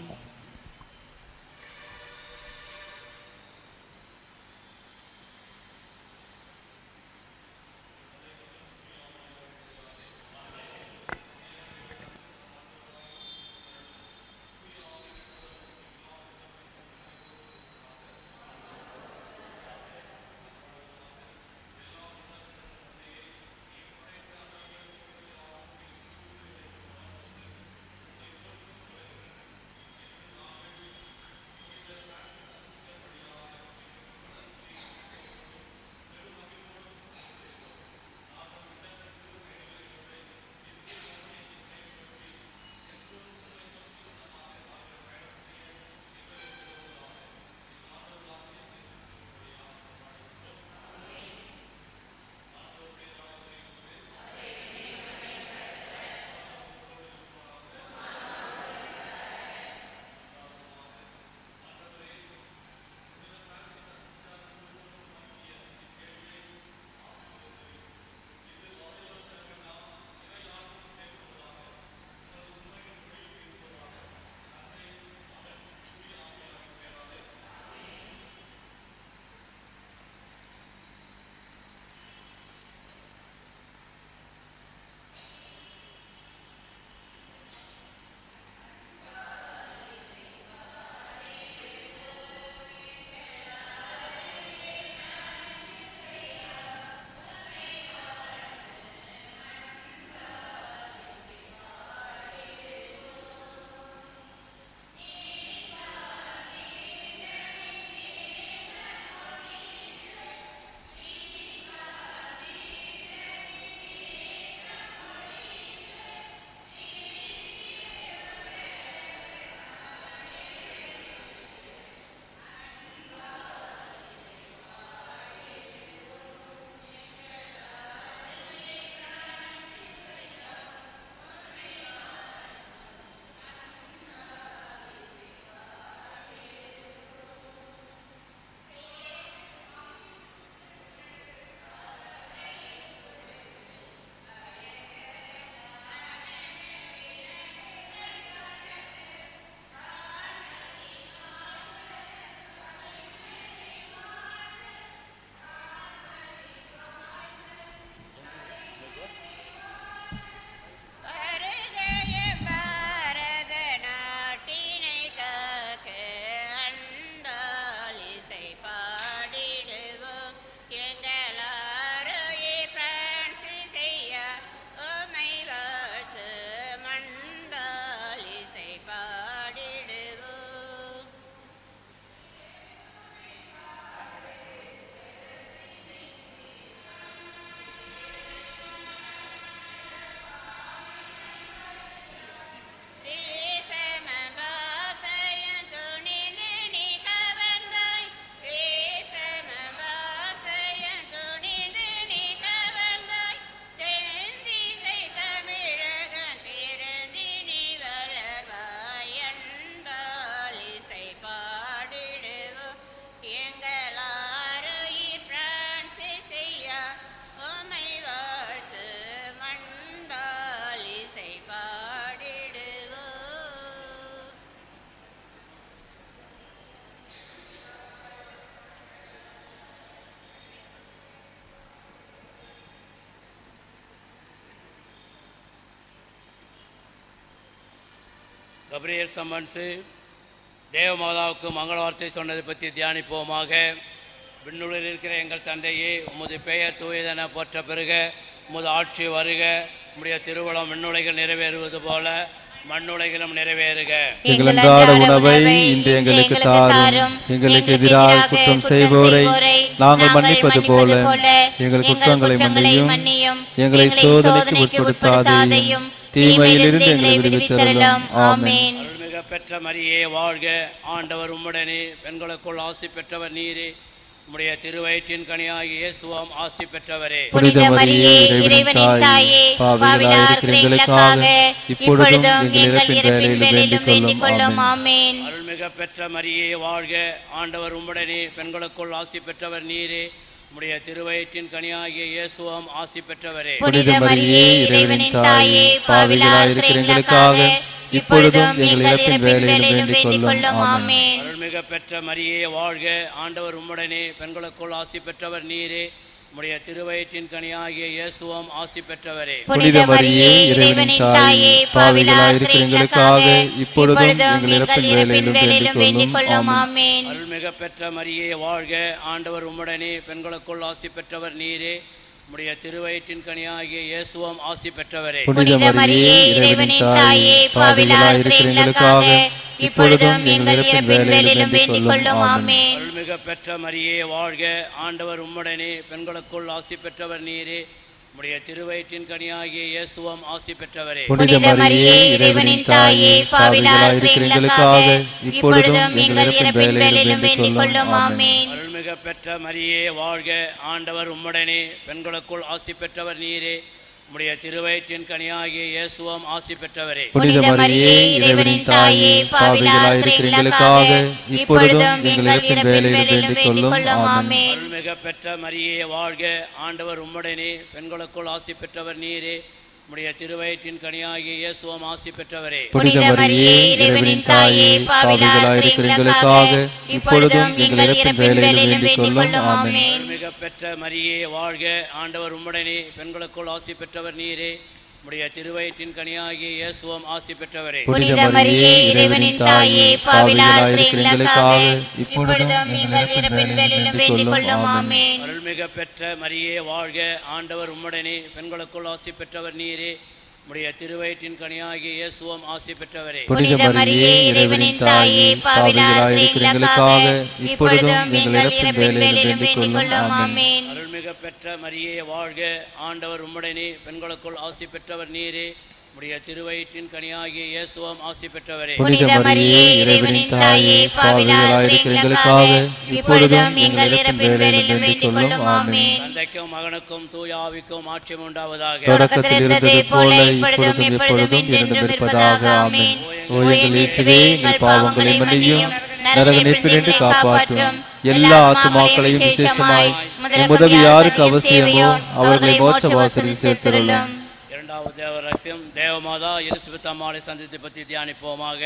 கபிரியல் சம்மன்ஸு தேவமாதாவுக்கு மங்கள வார்த்தை சொன்னதை பற்றி தியானிப்போமாக விண்ணுளில் இருக்கிற எங்கள் தந்தையே உமது பெயர் தூயதென போற்ற பெருக உமது ஆட்சி வருக உம்முடைய திருவுளம் விண்ணுலைகள் நிறைவேறுவது போல மண்ணுலைகளும் நிறைவேறுக எங்கள் அன்றாட உணவை இன்று எங்களுக்கு தாரும் எங்களுக்கு எதிராக குற்றம் செய்வோரை நாங்கள் மன்னிப்பது போல எங்கள் குற்றங்களை மன்னியும் எங்களை சோதனைக்கு உட்படுத்தாதையும் தீமையிலிருந்து எங்களை விடுவித்தரலாம் ஆமென் அருள்மிக பெற்ற மரியே வாழ்க ஆண்டவர் உம்முடனே பெண்களுக்குள் ஆசி பெற்றவர் நீரே உம்முடைய திருவயிற்றின் கனியாகி இயேசுவாம் ஆசி பெற்றவரே புனித மரியே இறைவனின் தாயே பாவிகளாக இருக்கிற எங்களுக்காக இப்பொழுதும் எங்கள் இறப்பின் வேலையிலும் வேண்டிக் கொள்ளும் ஆமென் அருள்மிக பெற்ற மரியே வாழ்க ஆண்டவர் உம்முடனே பெண்களுக்குள் ஆசி பெற்றவர் நீரே உம்முடைய திருவயிற்றின் கனியாகிய இயேசுவாம் ஆசி பெற்றவரே புனித மரியே இறைவனின் தாயே பாவிகளாக இருக்கிற எங்களுக்காக இப்பொழுதும் எங்கள் இறப்பின் வேலையிலும் வேண்டிக் கொள்ளும் ஆமென் அருள்மிக பெற்ற மரியே வாழ்க ஆண்டவர் உம்முடனே பெண்களுக்குள் ஆசி பெற்றவர் நீரே உம்முடைய திருவயிற்றின் கனியாகிய இயேசுவாம் ஆசி பெற்றவரே புனித மரியே இறைவனின் தாயே பாவிகளாக இருக்கிற எங்களுக்காக இப்பொழுதும் எங்கள் இறப்பின் வேலையிலும் வேண்டிக் கொள்ளும் ஆமென் அருள்மிக பெற்ற மரியே வாழ்க ஆண்டவர் உம்முடனே பெண்களுக்குள் ஆசி பெற்றவர் நீரே உம்முடைய திருவயிற்றின் கனியாகிய இயேசுவாம் ஆசி பெற்றவரே புனித மரியே இறைவனின் தாயே பாவிகளாக இருக்கிற எங்களுக்காக இப்பொழுதும் எங்கள் இறப்பின் வேலையிலும் வேண்டிக் கொள்ளும் ஆமென் அருள்மிக பெற்ற மரியே வாழ்க ஆண்டவர் உம்முடனே பெண்களுக்குள் ஆசி பெற்றவர் நீரே உம்முடைய திருவயிற்றின் கனியாகிய இயேசுவாம் ஆசி பெற்றவரே புனித மரியே இறைவனின் தாயே பாவிகளாக இருக்கிற எங்களுக்காக இப்பொழுதும் எங்கள் இறப்பின் வேலையிலும் வேண்டிக் கொள்ளும் ஆமென் அருள்மிக பெற்ற மரியே வாழ்க ஆண்டவர் உம்முடனே பெண்களுக்குள் ஆசி பெற்றவர் நீரே உம்முடைய திருவயிற்றின் கனியாகிய இயேசுவாம் ஆசி பெற்றவரே புனித மரியே இறைவனின் தாயே பாவிகளாக இருக்கிற எங்களுக்காக இப்பொழுதும் எங்கள் இறப்பின் வேலையிலும் வேண்டிக் கொள்ளும் ஆமென் அருள்மிக பெற்ற மரியே வாழ்க ஆண்டவர் உம்முடனே பெண்களுக்குள் ஆசி பெற்றவர் நீரே உம்முடைய திருவயிற்றின் கனியாகிய இயேசுவாம் ஆசி பெற்றவரே புனித மரியே இறைவனின் தாயே பாவிகளாக இருக்கிற எங்களுக்காக இப்பொழுதும் எங்கள் இறப்பின் வேலையிலும் வேண்டிக் கொள்ளும் ஆமென் அருள்மிக பெற்ற மரியே வாழ்க ஆண்டவர் உம்முடனே பெண்களுக்குள் ஆசி பெற்றவர் நீரே உம்முடைய திருவயிற்றின் கனியாகிய இயேசுவாம் ஆசி பெற்றவரே புனித மரியே இறைவனின் தாயே பாவிகளாக இருக்கிற எங்களுக்காக இப்பொழுதும் எங்கள் இறப்பின் வேலையிலும் வேண்டிக் கொள்ளும் ஆமென் அருள்மிக பெற்ற மரியே வாழ்க ஆண்டவர் உம்முடனே பெண்களுக்குள் ஆசி பெற்றவர் நீரே உம்முடைய திருவயிற்றின் கனியாகிய இயேசுவாம் ஆசி பெற்றவரே புனித மரியே இறைவனின் தாயே பாவிகளாக இருக்கிற எங்களுக்காக இப்பொழுதும் எங்கள் இறப்பின் வேலையிலும் வேண்டிக் கொள்ளும் ஆமென் அருள்மிக பெற்ற மரியே வாழ்க ஆண்டவர் உம்முடனே பெண்களுக்குள் ஆசி பெற்றவர் நீரே உம்முடைய திருவயிற்றின் கனியாகிய இயேசுவாம் ஆசி பெற்றவரே புனித மரியே இறைவனின் தாயே பாவிகளாக இருக்கிற எங்களுக்காக இப்பொழுதும் எங்கள் இறப்பின் வேலையிலும் வேண்டிக் கொள்ளும் ஆமென் தந்தைக்கும் மகனுக்கும் தூய ஆவிக்கும் ஆட்சியம் உண்டாவதாக தொடக்கத்தில் இருந்ததை போல இப்பொழுதும் எப்பொழுதும் என்றும் இருப்பதாக ஆமென் ஓ எங்கள் இயேசுவே எங்கள் பாவங்களை மன்னியும் நரக நிற்பினின்று காப்பாற்றும் எல்லா ஆத்துமாக்களையும் விசேஷமாய் உம் உதவி யாருக்கு அவசியமோ அவர்களை மோட்ச வாசலில் சேர்த்திருளும் இரண்டாவது தேவ ரகசியம் தேவமாதா எலிசபெத் அம்மாளை சந்தித்து பற்றி தியானிப்போமாக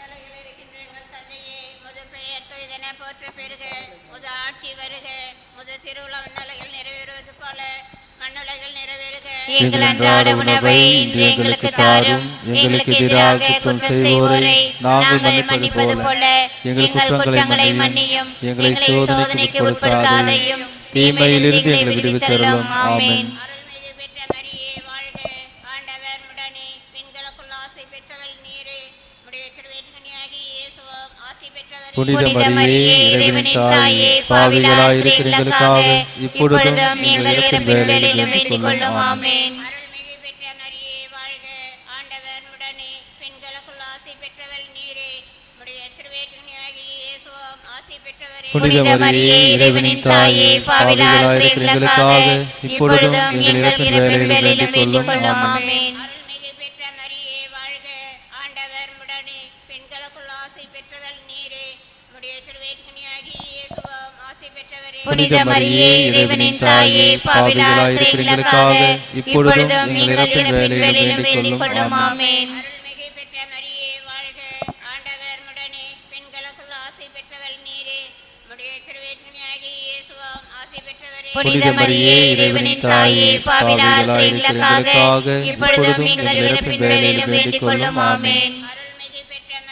முது பெயர் துய்தென போற்ற பெருக முது ஆட்சி வருக முது திருவிழா விண்ணுலகில் நிறைவேறுவது போல மண்ணுலகில் நிறைவேறுக எங்கள் அன்றாட உணவை இன்று எங்களுக்கு தாரும் எங்களுக்கு எதிராக குற்றம் செய்வோரை நாங்கள் மன்னிப்பது போல எங்கள் குற்றங்களை மன்னியும் எங்களை சோதனைக்கு உட்படுத்தாதையும் தீமையிலிருந்து எங்களை விடுவித்தருளும் ஆமென் அருள்மிகு பெற்ற மரியே வாழ்க ஆண்டவர் உடனே பெண்களுக்குள் ஆசை பெற்றவள் நீரே உடைய திருவேற்றுகனியாகி இயேசுவாம் ஆசை பெற்றவர் புனித மரியே இறைவனின் தாயே பாவிகளாக இருக்கிற எங்களுக்காக இப்பொழுதும் எங்கள் இறப்பின் வேலையிலும் வேண்டிக் கொள்ளும் ஆமென் அருள்மிகு பெற்ற மரியே வாழ்க ஆண்டவர் உடனே பெண்களுக்குள் ஆசை பெற்றவள் நீரே உடைய திருவேற்றுகனியாகி இயேசுவாம் ஆசை பெற்றவரே புனித மரியே இறைவனின் தாயே பாவிகளாக இருக்கிற எங்களுக்காக இப்பொழுதும் எங்கள் இறப்பின் வேலையிலும் வேண்டிக் கொள்ளும் ஆமென் அருள்மிகு பெற்ற மரியே வாழ்க ஆண்டவர் உடனே பெண்களுக்குள் ஆசை பெற்றவள் நீரே உடைய திருவேற்றுகனியாகி இயேசுவாம் ஆசை பெற்றவரே புனித மரியே இறைவனின் தாயே பாவிகளாக இருக்கிற எங்களுக்காக இப்பொழுதும் எங்கள் இறப்பின் வேலையிலும் வேண்டிக் கொள்ளும் ஆமென் அருள்மிகு பெற்ற மரியே வாழ்க ஆண்டவர் உடனே பெண்களுக்குள் ஆசை பெற்றவள் நீரே உடைய திருவேற்றுகனியாகி இயேசுவாம் ஆசை பெற்றவரே புனித மரியே இறைவனின் தாயே பாவிகளாக இருக்கிற எங்களுக்காக இப்பொழுதும் எங்கள் இறப்பின் வேலையிலும் வேண்டிக் கொள்ளும் ஆமென் அருள்மிகு பெற்ற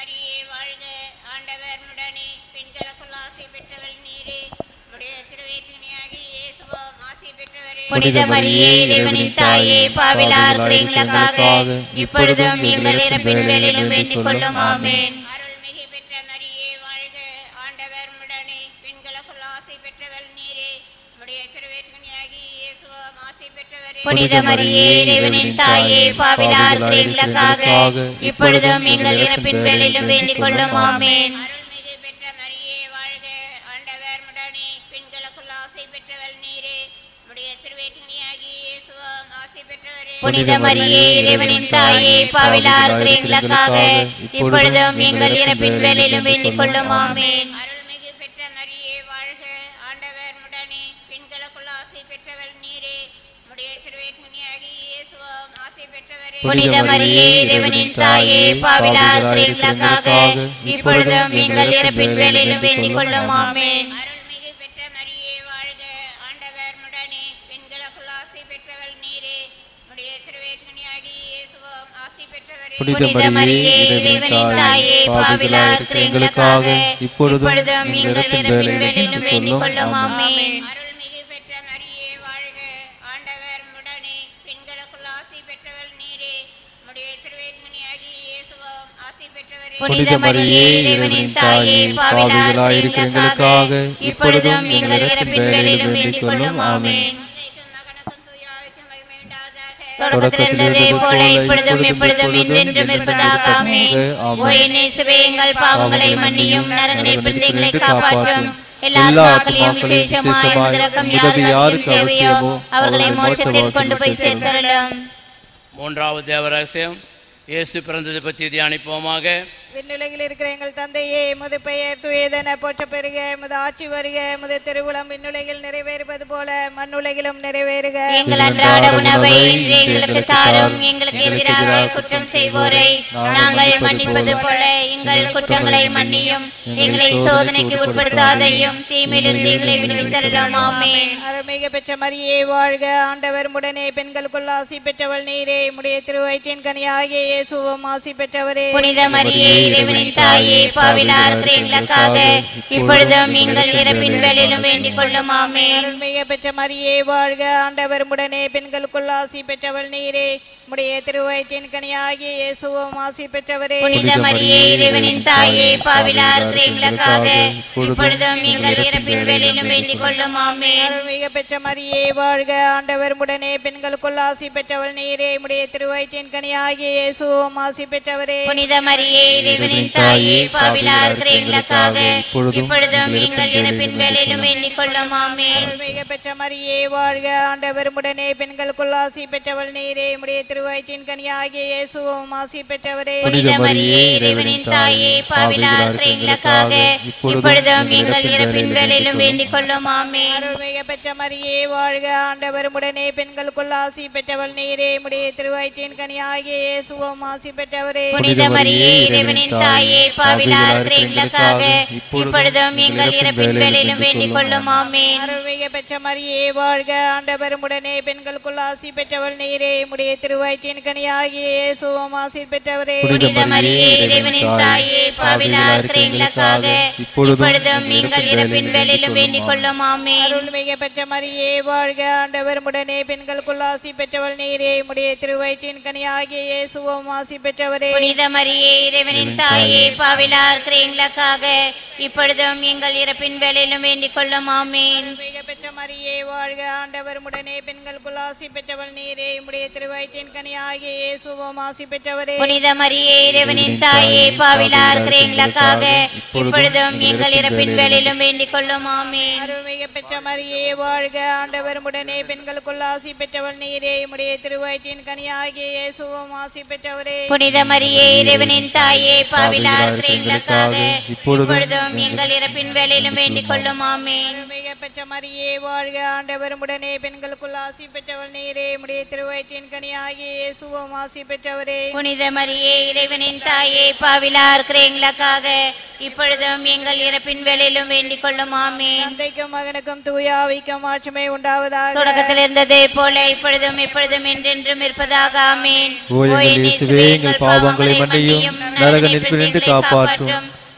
ஆண்டவர்முடனே பெண்களுக்குள் ஆசி பெற்றவள் நீரே உடைய திருவேற்றினியாகி இயேசுவும் ஆசி பெற்றவரே புனித மரியே இறைவனின் தாயே பாவிலார் எங்களுக்காக இப்பொழுதும் எங்கள் இறப்பின் வேலையிலும் வேண்டிக் கொள்ளும் ஆமேன் அருள்மிகு பெற்ற மரியே வாழ்க ஆண்டவர் முடனே பெண்களுக்குள் ஆசி பெற்றவள் நீரே உடைய திருவேற்றினியாகி இயேசுவும் ஆசி பெற்றவரே புனித மரியே இறைவனின் தாயே பாவிலார் எங்களுக்காக இப்பொழுதும் எங்கள் இறப்பின் வேலையிலும் வேண்டிக் கொள்ளும் ஆமேன் அருள்மிகு பெற்ற மரியே வாழ்க ஆண்டவர் முடனே பெண்களுக்குள் ஆசி பெற்றவள் நீரே உடைய திருவேற்றினியாகி இயேசுவும் ஆசி பெற்றவரே புனித மரியே இறைவனின் தாயே பாவிலார் எங்களுக்காக இப்பொழுதும் எங்கள் இறப்பின் வேலையிலும் வேண்டிக் கொள்ளும் ஆமேன் அருள்மிகு பெற்ற மரியே வாழ்க ஆண்டவர் முடனே பெண்களுக்குள் ஆசி பெற்றவள் நீரே உடைய திருவேற்றினியாகி இயேசுவும் ஆசி பெற்றவரே புனித மரியே இறைவனின் தாயே பாவிலார் எங்களுக்காக இப்பொழுதும் எங்கள் இறப்பின் வேலையிலும் வேண்டிக் கொள்ளும் ஆமேன் அருள்மிகு பெற்ற மரியே வாழ்க ஆண்டவர் முடனே பெண்களுக்குள் ஆசி பெற்றவள் நீரே உடைய திருவேற்றினியாகி இயேசுவும் ஆசி பெற்றவரே புனித மரியே இறைவனின் தாயே பாவிலார் எங்களுக்காக இப்பொழுதும் எங்கள் இறப்பின் வேலையிலும் வேண்டிக் கொள்ளும் ஆமேன் அருள்மிகு பெற்ற மரியே வாழ்க ஆண்டவர் முடனே பெண்களுக்குள் ஆசி பெற்றவள் நீரே உடைய திருவேற்றினியாகி இயேசுவும் ஆசி பெற்றவரே புனித மரியே இறைவனின் தாயே பாவிலார் எங்களுக்காக இப்பொழுதும் எங்கள் இறப்பின் வேலையிலும் வேண்டிக் கொள்ளும் ஆமேன் தந்தைக்கும் மகனுக்கும் தூய ஆவிக்கும் மகிமை உண்டாவதாக தொடக்கத்தில் இருந்ததை போல இப்பொழுதும் எப்பொழுதும் என்றென்றும் இருப்பதாக ஆமென் ஓ இயேசுவே எங்கள் பாவங்களை மன்னியும் நரகனிலிருந்து எங்களை காப்பாற்றும் எல்லா ஆத்மாக்களையும் விசேஷமாய் முதலக்கம் யாருக்கு தேவையோ அவர்களை மோட்சத்தில் கொண்டு போய் சேர்த்தரலும் மூன்றாவது தேவ ரகசியம் இயேசு பிறந்ததை பற்றி தியானிப்போமாக விண்ணுலகில் இருக்கிற எங்கள் தந்தையே முது பெயர் துயதன போற்ற பெறுக முது ஆட்சி வருக முது திருவுளம் விண்ணுலகில் நிறைவேறுவது போல மண்ணுலகிலும் நிறைவேறுக எங்கள் அன்றாட உணவை இன்று எங்களுக்கு தாரும் எங்களுக்கு எதிராக குற்றம் செய்வோரை நாங்கள் மன்னிப்பது போல எங்கள் குற்றங்களை மன்னியும் எங்களை சோதனைக்கு உட்படுத்தாதையும் தீமையிலிருந்து எங்களை விடுவித்தரலாம் ஆமென் அருள்மிகு பெற்ற மரியே வாழ்க ஆண்டவர் முடனே பெண்களுக்குள் ஆசி பெற்றவள் நீரே முடைய திருவயிற்றின் கனியாகிய இயேசுவும் ஆசி பெற்றவரே புனித மரியே இறைவனின் தாயே பாவிலார் எங்களுக்காக இப்பொழுதும் எங்கள் இறப்பின் வேலையிலும் வேண்டிக் கொள்ளும் ஆமென் அருள்மிகு பெற்ற மரியே வாழ்க ஆண்டவர் முடனே பெண்களுக்குள் ஆசி பெற்றவள் நீரே முடைய திருவயிற்றின் கனியாகிய இயேசுவும் ஆசி பெற்றவரே புனித மரியே இறைவனின் தாயே பாவிலார் எங்களுக்காக இப்பொழுதும் எங்கள் இறப்பின் வேலையிலும் வேண்டிக் கொள்ளும் ஆமென் அருள்மிகு பெற்ற மரியே வாழ்க ஆண்டவர் முடனே பெண்களுக்குள் ஆசி பெற்றவள் நீரே முடைய திருவயிற்றின் கனியாகிய இயேசுவும் ஆசி பெற்றவரே புனித மரியே இறைவனின் தாயே பாவிலார் எங்களுக்காக இப்பொழுதும் எங்கள் இறப்பின் வேலையிலும் வேண்டிக் கொள்ளும் ஆமென் அருள்மிகு பெற்ற மரியே வாழ்க ஆண்டவர் முடனே பெண்களுக்குள் ஆசி பெற்றவள் நீரே முடைய திருவயிற்றின் கனியாகிய இயேசுவும் ஆசி பெற்றவரே புனித மரியே இறைவனின் தாயே பாவிலார் எங்களுக்காக இப்பொழுதும் எங்கள் இறப்பின் வேலையிலும் வேண்டிக் கொள்ளும் ஆமென் அருள்மிகு பெற்ற மரியே வாழ்க ஆண்டவர் முடனே பெண்களுக்குள் ஆசி பெற்றவள் நீரே முடைய திருவயிற்றின் கனியாகிய இயேசுவும் ஆசி பெற்றவரே புனித மரியே இறைவனின் தாயே பாவிலார் எங்களுக்காக இப்பொழுதும் எங்கள் இறப்பின் வேலையிலும் வேண்டிக் கொள்ளும் ஆமென் அருள்மிகு பெற்ற மரியே வாழ்க ஆண்டவர் முடனே பெண்களுக்குள் ஆசி பெற்றவள் நீரே முடைய திருவயிற்றின் கனியாகிய இயேசுவும் ஆசி பெற்றவரே புனித மரியே இறைவனின் தாயே பாவிலார் எங்களுக்காக இப்பொழுதும் எங்கள் இறப்பின் வேலையிலும் வேண்டிக் கொள்ளும் ஆமென் அருள்மிகு பெற்ற மரியே வாழ்க ஆண்டவர் முடனே பெண்களுக்குள் ஆசி பெற்றவள் நீரே முடைய திருவயிற்றின் கனியாகிய இயேசுவும் ஆசி பெற்றவரே புனித மரியே இறைவனின் தாயே பாவிலார் எங்களுக்காக இப்பொழுதும் எங்கள் இறப்பின் வேலையிலும் வேண்டிக் கொள்ளும் ஆமென் அருள்மிகு பெற்ற மரியே வாழ்க ஆண்டவர் முடனே பெண்களுக்குள் ஆசி பெற்றவள் நீரே முடைய திருவயிற்றின் கனியாகிய இயேசுவும் ஆசி பெற்றவரே புனித மரியே இறைவனின் தாயே பாவிலார் எங்களுக்காக இப்பொழுதும் எங்கள் இறப்பின் வேலையிலும் வேண்டிக் கொள்ளும் ஆமென் அருள்மிகு பெற்ற மரியே வாழ்க ஆண்டவர் முடனே பெண்களுக்குள் ஆசி பெற்றவள் நீரே முடைய திருவயிற்றின் கனியாகிய இயேசுவும் ஆசி பெற்றவரே புனித மரியே இறைவனின் தாயே பாவிலார் எங்களுக்காக இப்பொழுதும் எங்கள் இறப்பின் வேலையிலும் வேண்டிக் கொள்ளும் ஆமென் அருள்மிகு பெற்ற மரியே வாழ்க ஆண்டவர் முடனே பெண்களுக்குள் ஆசி பெற்றவள் நீரே முடைய திருவயிற்றின் கனியாகிய இயேசுவும் ஆசி பெற்றவரே புனித மரியே இறைவனின் தாயே பாவிலார் எங்களுக்காக இப்பொழுதும் எங்கள் இறப்பின் வேலையிலும் வேண்டிக் கொள்ளும் ஆமென் தந்தைக்கும் மகனுக்கும் தூய ஆவிக்கும் மாற்றுமை உண்டாவதாக தொடக்கத்தில் இருந்ததே போல இப்பொழுதும் எப்பொழுதும் என்றென்றும் இருப்பதாக ஆமென் ஓ எங்கள் இயேசுவே எங்கள் பாவங்களை மன்னியும் நரக நிற்பினின்று காப்பாற்றும்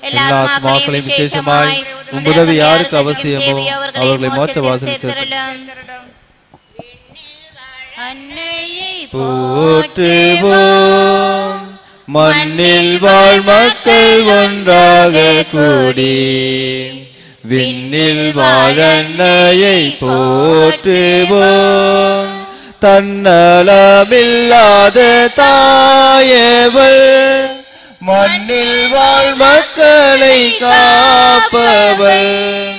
எல்லா ஆத்மாக்களையும் விசேஷமாய் உம்முதவி யாருக்கு அவசியமோ அவர்களை மோட்ச வாசல் சேர்த்து அன்னையை போற்றுவோம் மண்ணில் வாழ் மக்கள் ஒன்றாக கூடி விண்ணில் வாழன்னையை போற்றுவோம் தன்னலமில்லாத தாயவள் மண்ணில் வாழ் மக்களை காப்பவள்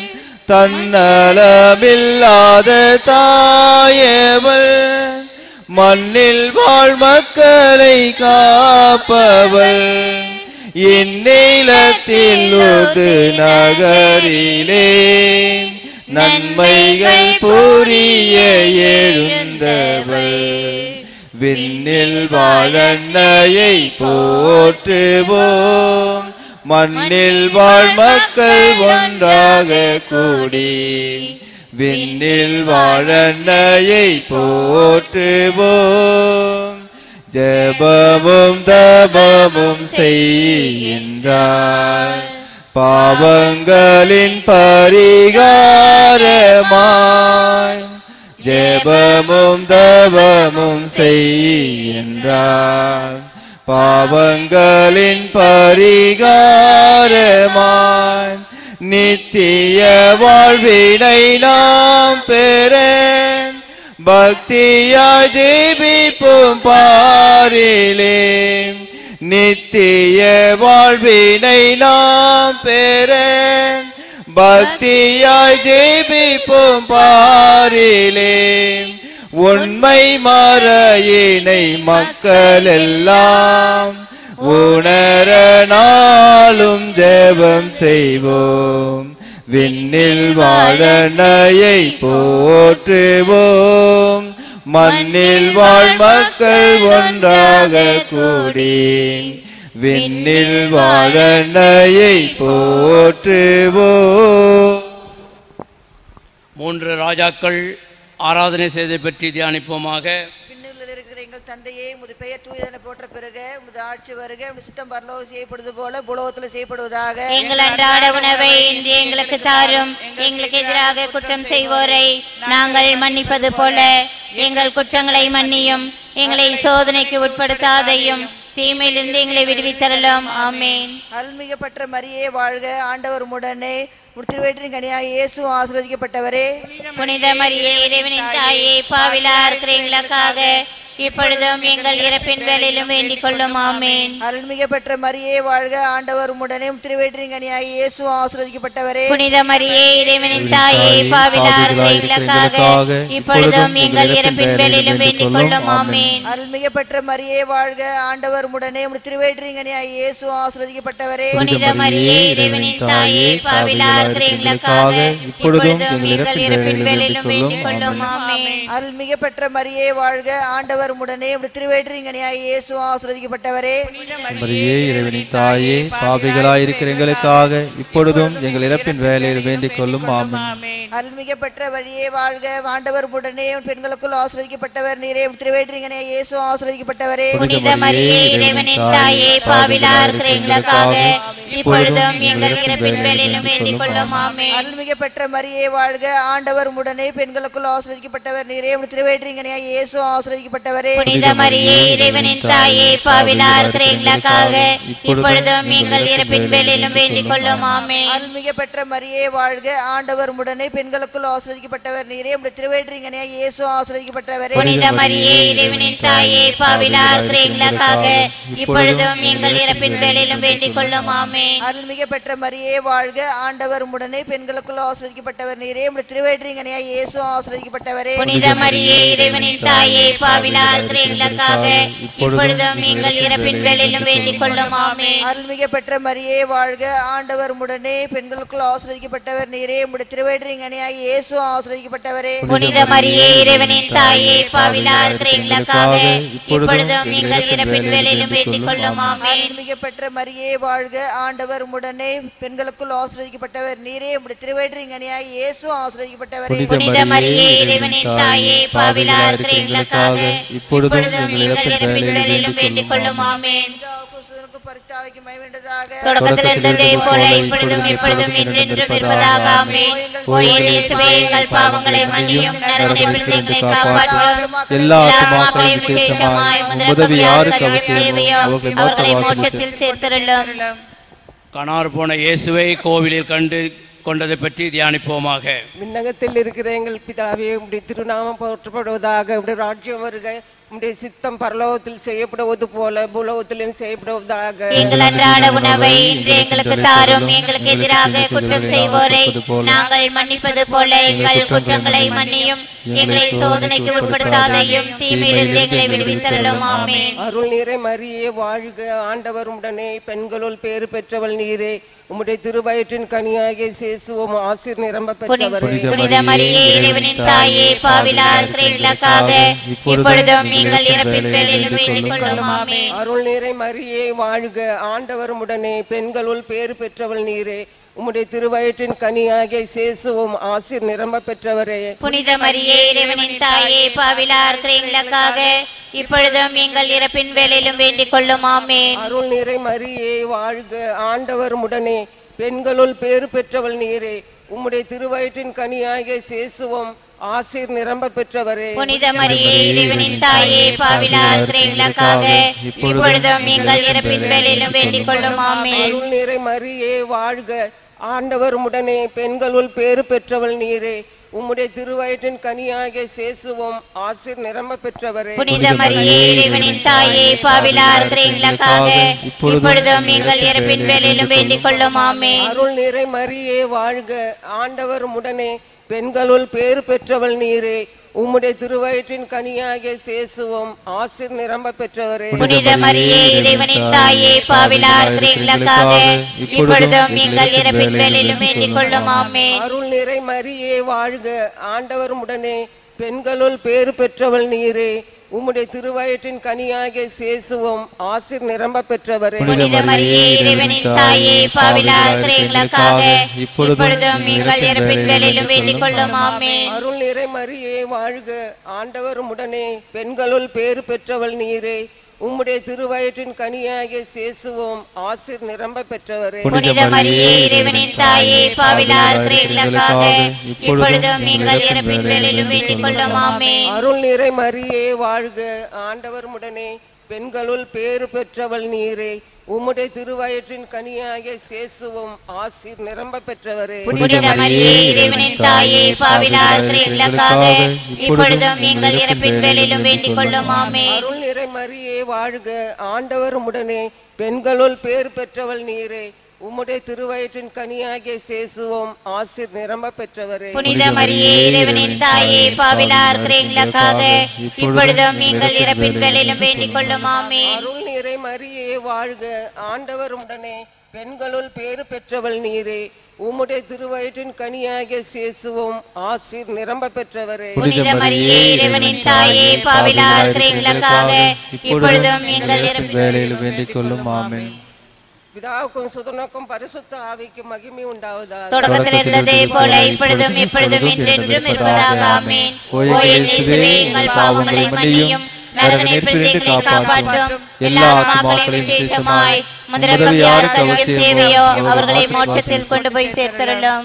தன்னலமில்லாத தாயவள் மண்ணில் வாழ் மக்களை காப்பவள் இந்நிலத்தில் ஒரு நகரிலே நன்மைகள் புரிய எழுந்தவள் விண்ணில் வாழன்னையை போற்றுவோம் மண்ணில் வாழ் மக்கள் ஒன்றாக கூடி விண்ணில் வாழன்னையை போற்றுவோம் ஜெபமும் தபமும் செய்கின்றார் பாவங்களின் பரிகாரமாய் ஜெபமும் தவமும் செய்கின்றார் பாவங்களின் பரிகாரமாய் நித்திய வாழ்வினை நாம் பெற பக்தியாய் ஜெபிப்போம் பாரிலே நித்திய வாழ்வினை நாம் பெற பக்தியாய் ஜெபிப்போம் பாரிலே உண்மை மறையினை மக்கள் எல்லாம் உணர நாளும் ஜெபம் செய்வோம் விண்ணில் வாழனையை போற்றுவோம் மண்ணில் வாழ் மக்கள் ஒன்றாக கூடி விண்ணில் வாழனையை போற்றுவோம் மூன்று ராஜாக்கள் ஆராதனை செய்தை பற்றி தியானிப்போமாக விண்ணுகளில் இருக்கிற எங்கள் தந்தையே உமது பெயர் தூயதென போற்ற பிறகு உமது ஆட்சி வருக உமது சித்தம் பரலோக செய்யப்படுவது போல புலோகத்தில் செய்யப்படுவதாக எங்கள் அன்றாட உணவை இன்று எங்களுக்கு தாரும் எங்களுக்கு எதிராக குற்றம் செய்வோரை நாங்கள் மன்னிப்பது போல எங்கள் குற்றங்களை மன்னியும் எங்களை சோதனைக்கு உட்படுத்தாதையும் தீமையிலிருந்து எங்களை விடுவித்தரலாம் ஆமேன் அருள்மிக பெற்ற மரியே வாழ்க ஆண்டவர் உடனே திருவேற்றின் கனியாக இயேசு ஆசீர்வதிக்கப்பட்டவரே புனித மரியே இறைவனின் தாயே பாவிலா இருக்கிற எங்களுக்காக இப்பொழுதும் எங்கள் இறப்பின் வேலையிலும் வேண்டிக் கொள்ளும் ஆமேன் அருள்மிக பெற்ற மரியே வாழ்க ஆண்டவர் உடனே திருவேற்றின் கனியாக இயேசு ஆசீர்வதிக்கப்பட்டவரே புனித மரியே இறைவனின் தாயே பாவிலா இருக்கிற எங்களுக்காக இப்பொழுதும் எங்கள் இறப்பின் வேலையிலும் வேண்டிக் கொள்ளும் ஆமேன் அருள்மிக பெற்ற மரியே வாழ்க ஆண்டவர் உடனே திருவேற்றின் கனியாக இயேசு ஆசீர்வதிக்கப்பட்டவரே புனித மரியே இறைவனின் தாயே பாவிலா இருக்கிற எங்களுக்காக இப்பொழுதும் எங்கள் இறப்பின் வேலையிலும் வேண்டிக் கொள்ளும் ஆமேன் அருள்மிக பெற்ற மரியே வாழ்க ஆண்டவர் உடனே திருவேற்றின் கனியாக இயேசு ஆசீர்வதிக்கப்பட்டவரே மரியே இறைவனின் தாயே பாவிகளாயிருக்கிற எங்களுக்காக இப்பொழுதும் எங்கள் இறப்பின் வேலையில் வேண்டிக் கொள்ளும் ஆமென் அருள்மிக பெற்ற வழியே வாழ்க ஆண்டவர் உடனே பெண்களுக்குள் ஆசிரியப்பட்டவர் நீரே திருவேற்றிங்கனே இயேசு ஆசிரியப்பட்டவரே புனித மரியே இறைவனின் தாயே பாவிலா இருக்கிற எங்களுக்காக இப்பொழுதும் எங்கள் இறப்பின் வேலையிலும் வேண்டிக் கொள்ளும் ஆமேன் அருள்மிக பெற்ற மரியே வாழ்க ஆண்டவர் உடனே பெண்களுக்குள் ஆசிரியப்பட்டவர் நீரே திருவேற்றிங்கனே இயேசு ஆசிரியப்பட்டவரே புனித மரியே இறைவனின் தாயே பாவிலா இருக்கிற எங்களுக்காக இப்பொழுதும் எங்கள் இறப்பின் வேலையிலும் வேண்டிக் கொள்ளும் ஆமேன் அருள்மிக பெற்ற மரியே வாழ்க ஆண்டவர் உடனே பெண்களுக்குள் ஆசிரியப்பட்டவர் நீரே திருவேற்றிங்கனே இயேசு ஆசிரியப்பட்டவரே புனித மரியே இறைவனின் தாயே பாவிலா இருக்கிற எங்களுக்காக இப்பொழுதும் எங்கள் இறப்பின் வேலையிலும் வேண்டிக் கொள்ளும் ஆமேன் அருள்மிக பெற்ற மரியே வாழ்க ஆண்டவர் உடனே பெண்களுக்குள் ஆசிரியப்பட்டவர் நீரே திருவேற்றிங்கனே இயேசு ஆசிரியப்பட்டவரே புனித மரியே இறைவனின் தாயே பாவிலா இருக்கிற எங்களுக்காக இப்பொழுதும் எங்கள் இறப்பின் வேலையிலும் வேண்டிக் கொள்ளும் ஆமேன் அருள்மிக பெற்ற மரியே வாழ்க ஆண்டவர் உடனே பெண்களுக்குள் ஆசிரியப்பட்டவர் நீரே உம்முடைய திருவேற்றிங்கனையாய் இயேசு ஆசிரியப்பட்டவரே புனித மரியே இறைவனின் தாயே பாவிலா இருக்கிற எங்களுக்காக இப்பொழுதும் எங்கள் இறப்பின் வேலையிலும் வேண்டிக் கொள்ளும் ஆமேன் அருள்மிக பெற்ற மரியே வாழ்க ஆண்டவர் உடனே பெண்களுக்குள் ஆசிரியப்பட்டவர் நீரே உம்முடைய திருவேற்றிங்கனையாய் இயேசு ஆசிரியப்பட்டவரே புனித மரியே இறைவனின் தாயே பாவிலா இருக்கிற எங்களுக்காக இப்பொழுதும் எங்கள் இறப்பின் வேலையிலும் வேண்டிக் கொள்ளும் ஆமேன் தூக்கு பரித்தாவைக்கு மைவேண்டதாக தொடக்கத்தில் இருந்ததே போல இப்பொழுதும் எப்பொழுதும் என்றென்றும் இருப்பதாக ஆமென் ஓ என் இயேசுவே எங்கள் பாவங்களை மன்னியும் நரகத்திலிருந்து எங்களை காப்பாற்றும் எல்லா ஆத்மாக்களையும் விசேஷமாய் உதவி யாருக்கு அவசியம் தேவையோ அவர்களை மோட்சத்தில் சேர்த்திருளும் கணார் போன இயேசுவை கோவிலில் கண்டு கொண்டதை பற்றி தியானிப்போமாக விண்ணகத்தில் இருக்கிற எங்கள் பிதாவே உம்முடைய திருநாமம் போற்றப்படுவதாக உம்முடைய ராஜ்யம் வருக உம்முடைய சித்தம் பரலோகத்தில் செய்யப்படுவது போல பூலோகத்திலும் செய்யப்படுவதாக எங்கள் அன்றாட உணவை இன்று எங்களுக்கு தாரும் எங்களுக்கு எதிராக குற்றம் செய்வோரை நாங்கள் மன்னிப்பது போல எங்கள் குற்றங்களை மன்னியும் எங்களை சோதனைக்கு உட்படுத்தாதையும் தீமையிலிருந்து எங்களை விடுவித்தரலும் ஆமென் அருள் நீரை மரியே வாழ்க ஆண்டவர் உடனே பெண்களுள் பேறு பெற்றவள் நீரே உம்முடைய திருவயிற்றின் கனியாகிய சேசுவோம் ஆசிர் நிரம்ப பெற்றவரே புனித மரியே இறைவனின் தாயே பாவிலார் எங்களுக்காக இப்பொழுதும் எங்கள் இறப்பின் வேளையிலும் வேண்டிக் கொள்ளும் ஆமென் அருள் நீரை மரியே வாழ்க ஆண்டவர் உடனே பெண்களுள் பேறு பெற்றவள் நீரே உம்முடைய திருவயிற்றின் கனியாகிய சேசுவும் ஆசிர் நிரம்ப பெற்றவரே புனித மரியே இறைவனின் தாயே பாவிலார் எங்களுக்காக இப்பொழுதும் எங்கள் இறப்பின் வேளையிலும் வேண்டிக் கொள்ளும் ஆமென் அருள் நிறை மரியே வாழ்க ஆண்டவர் உடனே பெண்களுள் பேறு பெற்றவள் நீரே உம்முடைய திருவயிற்றின் கனியாகிய சேசுவும் ஆசிர் நிரம்ப பெற்றவரே புனித மரியே இறைவனின் தாயே பாவிலார் எங்களுக்காக இப்பொழுதும் எங்கள் இறப்பின் வேளையிலும் வேண்டிக் கொள்ளும் ஆமென் அருள் நிறை மரியே வாழ்க ஆண்டவர் உடனே பெண்களுள் பேறு பெற்றவள் நீரே உம்முடைய திருவயிற்றின் கனியாகிய சேசுவும் ஆசிர் நிரம்ப பெற்றவரே புனித மரியே இறைவனின் தாயே பாவிலார் எங்களுக்காக இப்பொழுதும் எங்கள் இறப்பின் வேளையிலும் வேண்டிக் கொள்ளும் ஆமென் அருள் நிறை மரியே வாழ்க ஆண்டவர் உடனே பெண்களுள் பேறு பெற்றவள் நீரே உம்முடைய திருவயிற்றின் கனியாகிய சேசுவும் ஆசிர் நிரம்ப பெற்றவரே புனித மரியே இறைவனின் தாயே பாவிலார் எங்களுக்காக இப்பொழுதும் எங்கள் இறப்பின் வேளையிலும் வேண்டிக் கொள்ளும் ஆமென் அருள் நிறை மரியே வாழ்க ஆண்டவர் உடனே பெண்களுள் பேறு பெற்றவள் நீரே உம்முடைய திருவயிற்றின் கனியாகிய சேசுவும் ஆசிர் நிரம்ப பெற்றவரே புனித மரியே இறைவனின் தாயே பாவிலார் எங்களுக்காக இப்பொழுதும் எங்கள் இறப்பின் வேளையிலும் வேண்டிக் கொள்ளும் ஆமென் அருள் நிறை மரியே வாழ்க ஆண்டவர் உடனே பெண்களுள் பேறு பெற்றவள் நீரே உம்முடைய திருவயிற்றின் கனியாகிய சேசுவும் ஆசிர் நிரம்ப பெற்றவரே புனித மரியே இறைவனின் தாயே பாவிலார் எங்களுக்காக இப்பொழுதும் எங்கள் இறப்பின் வேளையிலும் வேண்டிக் கொள்ளும் ஆமென் அருள் நிறை மரியே வாழ்க ஆண்டவர் உடனே பெண்களுள் பேறு பெற்றவள் நீரே உம்முடைய திருவயிற்றின் கனியாகிய சேசுவும் ஆசிர் நிரம்ப பெற்றவரே புனித மரியே இறைவனின் தாயே பாவிலார் எங்களுக்காக இப்பொழுதும் எங்கள் இறப்பின் வேளையிலும் வேண்டிக் கொள்ளும் ஆமென் அருள் நிறை மரியே வாழ்க ஆண்டவர் உடனே பெண்களுள் பேறு பெற்றவள் நீரே உம்முடைய திருவயிற்றின் கனியாகிய சேசுவும் ஆசிர் நிரம்ப பெற்றவரே புனித மரியே இறைவனின் தாயே பாவிலார் எங்களுக்காக இப்பொழுதும் எங்கள் இறப்பின் வேளையிலும் வேண்டிக் கொள்ளும் ஆமென் அருள் நிறை மரியே வாழ்க ஆண்டவர் உடனே பெண்களுள் பேறு பெற்றவள் நீரே உம்முடைய திருவயிற்றின் கனியாகிய சேசுவும் ஆசிர் நிரம்ப பெற்றவரே புனித மரியே இறைவனின் தாயே பாவிலார் எங்களுக்காக இப்பொழுதும் எங்கள் இறப்பின் வேளையில் வேண்டிக் கொள்ளும் ஆமென் பிதாவுக்கும் சுதனுக்கும் பரிசுத்த ஆவிக்கும் மகிமை உண்டாவதா தொடக்கத்தில் இருந்ததே போல இப்பொழுதும் எப்பொழுதும் என்றென்றும் இருப்பதாக ஆமென் ஓ என் இயேசுவே எங்கள் பாவங்களை மன்னியும் நரக நெருப்பிலிருந்து எங்களை காப்பாற்றும் எல்லா ஆத்மாக்களையும் விசேஷமாய் முதலிரக்கம் யாருக்கு அவசியம் தேவையோ அவர்களை மோட்சத்தில் கொண்டு போய் சேர்த்தருளும்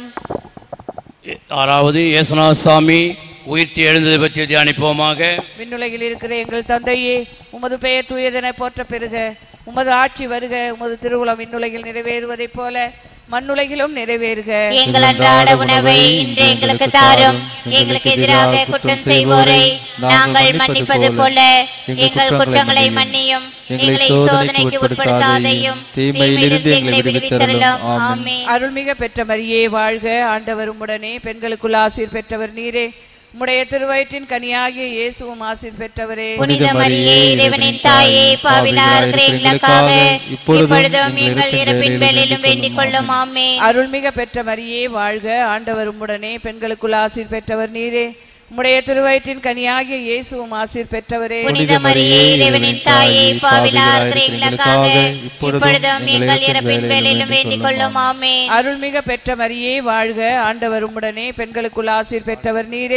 ஆறாவது இயேசுநாத சாமி உயிர்த்தி எழுந்ததை பற்றி தியானிப்போமாக விண்ணுலகில் இருக்கிற எங்கள் தந்தையே உமது பெயர் தூயதென போற்ற பெறுக உமது ஆட்சி வருக உமது திருவுளம் விண்ணுலகில் நிறைவேறுவதைப் போல மண்ணுலகிலும் நிறைவேறுக எங்கள் அன்றாட உணவை இன்று எங்களுக்கு தாரும் எங்களுக்கு எதிராக குற்றம் செய்வோரை நாங்கள் மன்னிப்பது போல எங்கள் குற்றங்களை மன்னியும் எங்களை சோதனைக்கு உட்படுத்தாதையும் தீமையிலிருந்து எங்களை விடுவித்தருளும் ஆமென் அருள்மிக பெற்ற மரியே வாழ்க ஆண்டவர் உம்முடனே பெண்களுக்குள் ஆசீர் பெற்றவர் நீரே உம்முடைய திருவயிற்றின் கனியாகிய இயேசுவும் ஆசீர் பெற்றவரே புனித மரியே இறைவனின் தாயே பாவிலார் எங்களுக்காக இப்பொழுதும் எங்கள் இறப்பின் வேளையிலும் வேண்டிக் கொள்ளும் ஆமென் அருள்மிக பெற்ற மரியே வாழ்க ஆண்டவர் உம்முடனே பெண்களுக்குள் ஆசீர் பெற்றவர் நீரே உம்முடைய திருவயிற்றின் கனியாகிய இயேசுவும் ஆசீர் பெற்றவரே புனித மரியே இறைவனின் தாயே பாவிலார் எங்களுக்காக இப்பொழுதும் எங்கள் இறப்பின் வேளையிலும் வேண்டிக் கொள்ளும் ஆமென் அருள்மிக பெற்ற மரியே வாழ்க ஆண்டவர் உம்முடனே பெண்களுக்குள் ஆசீர் பெற்றவர் நீரே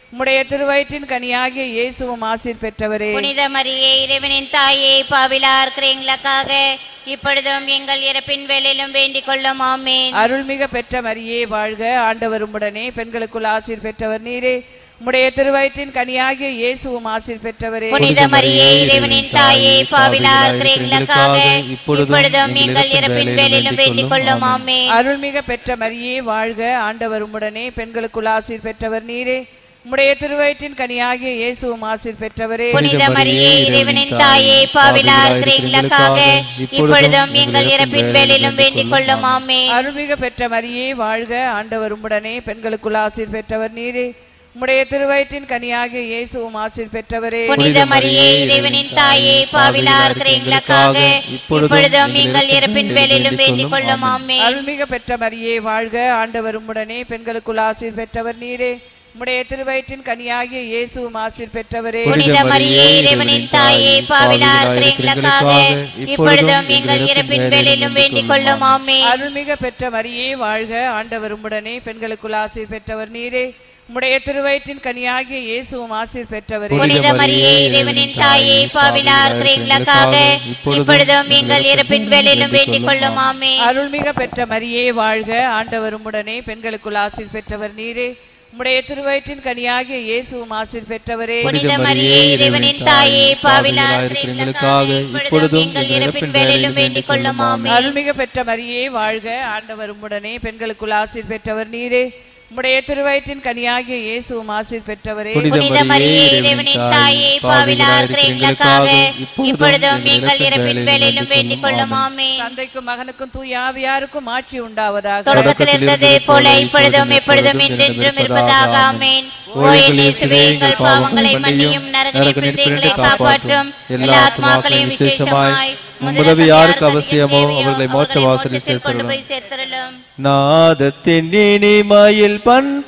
உம்முடைய திருவயிற்றின் கனியாகிய இயேசுவும் ஆசீர் பெற்றவரே புனித மரியே இறைவனின் தாயே பாவிலா இருக்கிற எங்களுக்காக இப்பொழுதும் எங்கள் இறப்பின் வேலையிலும் வேண்டிக் கொள்ளும் ஆமேன் அருள்மிக பெற்ற மரியே வாழ்க ஆண்டவர் உம்முடனே பெண்களுக்குள் ஆசீர் பெற்றவர் நீரே உம்முடைய திருவயிற்றின் கனியாகிய இயேசுவும் ஆசீர் பெற்றவரே புனித மரியே இறைவனின் தாயே பாவிலா இருக்கிற எங்களுக்காக இப்பொழுதும் எங்கள் இறப்பின் வேலையிலும் வேண்டிக் கொள்ளும் ஆமேன் அருள்மிக பெற்ற மரியே வாழ்க ஆண்டவர் உம்முடனே பெண்களுக்குள் ஆசீர் பெற்றவர் நீரே உம்முடைய திருவயிற்றின் கனியாகிய இயேசுவும் ஆசீர் பெற்றவரே புனித மரியே இறைவனின் தாயே பாவிலா இருக்கிற எங்களுக்காக இப்பொழுதும் எங்கள் இறப்பின் வேலையிலும் வேண்டிக் கொள்ளும் ஆமேன் அருள்மிக பெற்ற மரியே வாழ்க ஆண்டவர் உம்முடனே பெண்களுக்குள் ஆசீர் பெற்றவர் நீரே உம்முடைய திருவயிற்றின் கனியாகிய இயேசுவும் ஆசீர் பெற்றவரே புனித மரியே இறைவனின் தாயே பாவிலா இருக்கிற எங்களுக்காக இப்பொழுதும் எங்கள் இறப்பின் வேலையிலும் வேண்டிக் கொள்ளும் ஆமேன் அருள்மிக பெற்ற மரியே வாழ்க ஆண்டவர் உம்முடனே பெண்களுக்குள் ஆசீர் பெற்றவர் நீரே உம்முடைய திருவயிற்றின் கனியாகிய இயேசுவும் ஆசீர் பெற்றவரே புனித மரியே இறைவனின் தாயே பாவிலா இருக்கிற எங்களுக்காக இப்பொழுதும் எங்கள் இறப்பின் வேலையிலும் வேண்டிக் கொள்ளும் ஆமேன் அருள்மிக பெற்ற மரியே வாழ்க ஆண்டவர் உம்முடனே பெண்களுக்குள் ஆசீர் பெற்றவர் நீரே உம்முடைய திருவயிற்றின் கனியாகிய இயேசுவும் ஆசீர் பெற்றவரே புனித மரியே இறைவனின் தாயே பாவிலா இருக்கிற எங்களுக்காக இப்பொழுதும் எங்கள் இறப்பின் வேலையிலும் வேண்டிக் கொள்ளும் ஆமேன் அருள்மிக பெற்ற மரியே வாழ்க ஆண்டவர் உம்முடனே பெண்களுக்குள் ஆசீர் பெற்றவர் நீரே உம்முடைய திருவயிற்றின் கனியாகிய இயேசுவும் ஆசீர் பெற்றவரே புனித மரியே இறைவனின் தாயே பாவிலா இருக்கிற எங்களுக்காக இப்பொழுதும் எங்கள் இறப்பின் வேலையிலும் வேண்டிக் கொள்ளும் ஆமேன் அருள்மிக பெற்ற மரியே வாழ்க ஆண்டவர் உம்முடனே பெண்களுக்குள் ஆசீர் பெற்றவர் நீரே உம்முடைய திருவயிற்றின் கனியாகிய இயேசுவும் ஆசீர் பெற்றவரே புனித மரியே இறைவனின் தாயே பாவிலா இருக்கிற எங்களுக்காக இப்பொழுதும் எங்கள் இறப்பின் வேலையிலும் வேண்டிக் கொள்ளும் ஆமேன் தந்தைக்கும் மகனுக்கும் தூய ஆவியாருக்கும் ஆட்சி உண்டாவதாக தொடக்கத்தில் இருந்தது போல இப்பொழுதும் எப்பொழுதும் என்றென்றும் இருப்பதாக ஆமேன் ஓ என் இயேசுவே எங்கள் பாவங்களை மன்னியும் நரகனில் எங்களை காப்பாற்றும் எல்லா ஆத்மாக்களையும் விசேஷமாய் உதவி யாருக்கு அவசியமோ அவர்களை மோட்ச வாசலில் கொண்டு சேர்த்தருளும் போய் சேர்த்தருளும் நாதத்தின் இனிமையில்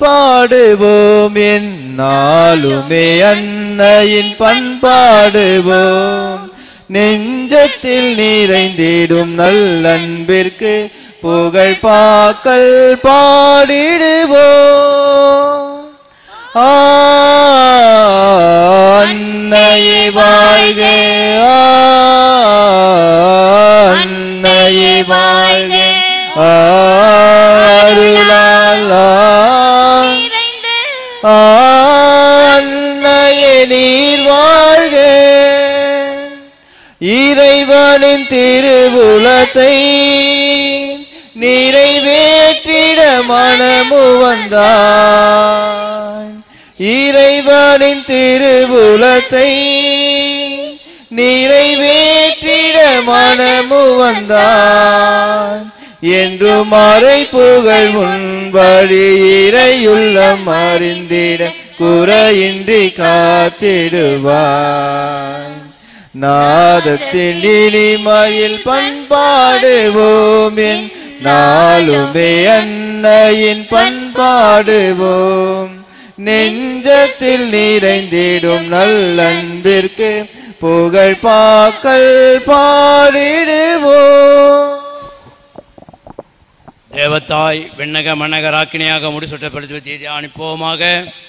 பண்பாடுவோம் என் நாளுமே அன்னையின் பண்பாடுவோம் நெஞ்சத்தில் நிறைந்திடும் நல்லன்பிற்கு புகழ் பாக்கள் பாடிடுவோம் அன்னையே வாழ்க அன்னையே வாழ்க அருளால் அன்னையே நீர் வாழ்க இறைவனின் திருவுலத்தை நிறைவேற்றிட மனமு வந்தான் இறைவனின் திருவுலத்தை நிறைவேற்றிட மனமு வந்தான் என்று மறை புகழ் உன் வழி இறையுள்ளம் அறிந்திட குறையின்றி காத்திடுவான் நாதத்தின் இனிமையில் பண்பாடுவோம் என் நாளுமே அன்னையின் பண்பாடுவோம் நெஞ்சத்தில் நிறைந்திடும் நல்லன்பிற்கு புகழ் பாக்கள் பாடிடுவோம் தேவத்தாய் விண்ணக மன்னகராக்கினியாக முடிசூட்டப்படுத்தி தியானிப்போமாக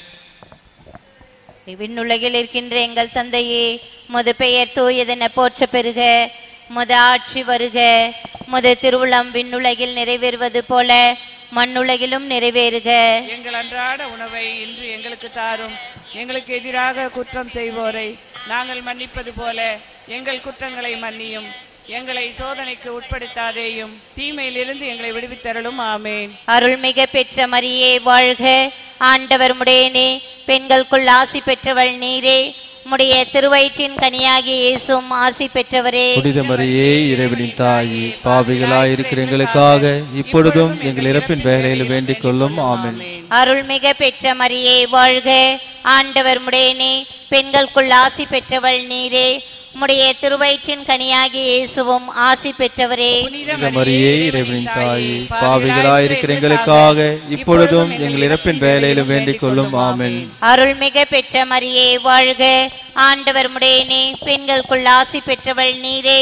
விண்ணுலகில் இருக்கின்ற எங்கள் தந்தையே முது பெயர் தூயதென போற்ற பெறுக முத ஆட்சி வருக முத திருவுளம் விண்ணுலகில் நிறைவேறுவது போல மண்ணுலகிலும் நிறைவேறுக எங்கள் அன்றாட உணவை இன்று எங்களுக்கு தாரும் எங்களுக்கு எதிராக குற்றம் செய்வோரை நாங்கள் மன்னிப்பது போல எங்கள் குற்றங்களை மன்னியும் எங்களை சோதனைக்கு உட்படுத்தாதேயும் தீமையிலிருந்து எங்களை விடுவித்தரலும் ஆமேன் அருள்மிக பெற்ற மரியே வாழ்க ஆண்டவர் முடையனே பெண்களுக்குள் ஆசி பெற்றவள் நீரே உம்முடைய திருவயிற்றின் கனியாகிய இயேசும் ஆசி பெற்றவரே புனித மரியே இறைவனின் தாயே பாவிகளாய் இருக்கிற எங்களுக்காக இப்பொழுதும் எங்கள் இறப்பின் வேலையில் வேண்டிக் கொள்ளும் ஆமென் அருள்மிக பெற்ற மரியே வாழ்க ஆண்டவர் முடையனே பெண்களுக்குள் ஆசி பெற்றவள் நீரே உம்முடைய திருவயிற்றின் கனியாகிய இயேசுவும் ஆசி பெற்றவரே புனித மரியே இறைவனின் தாயே பாவிகளாய் இருக்கிற எங்களுக்காக இப்பொழுதும் எங்கள் இறப்பின் வேலையில் வேண்டிக் கொள்ளும் ஆமென் அருள்மிக பெற்ற மரியே வாழ்க ஆண்டவர் முடையனே பெண்களுக்குள் ஆசி பெற்றவள் நீரே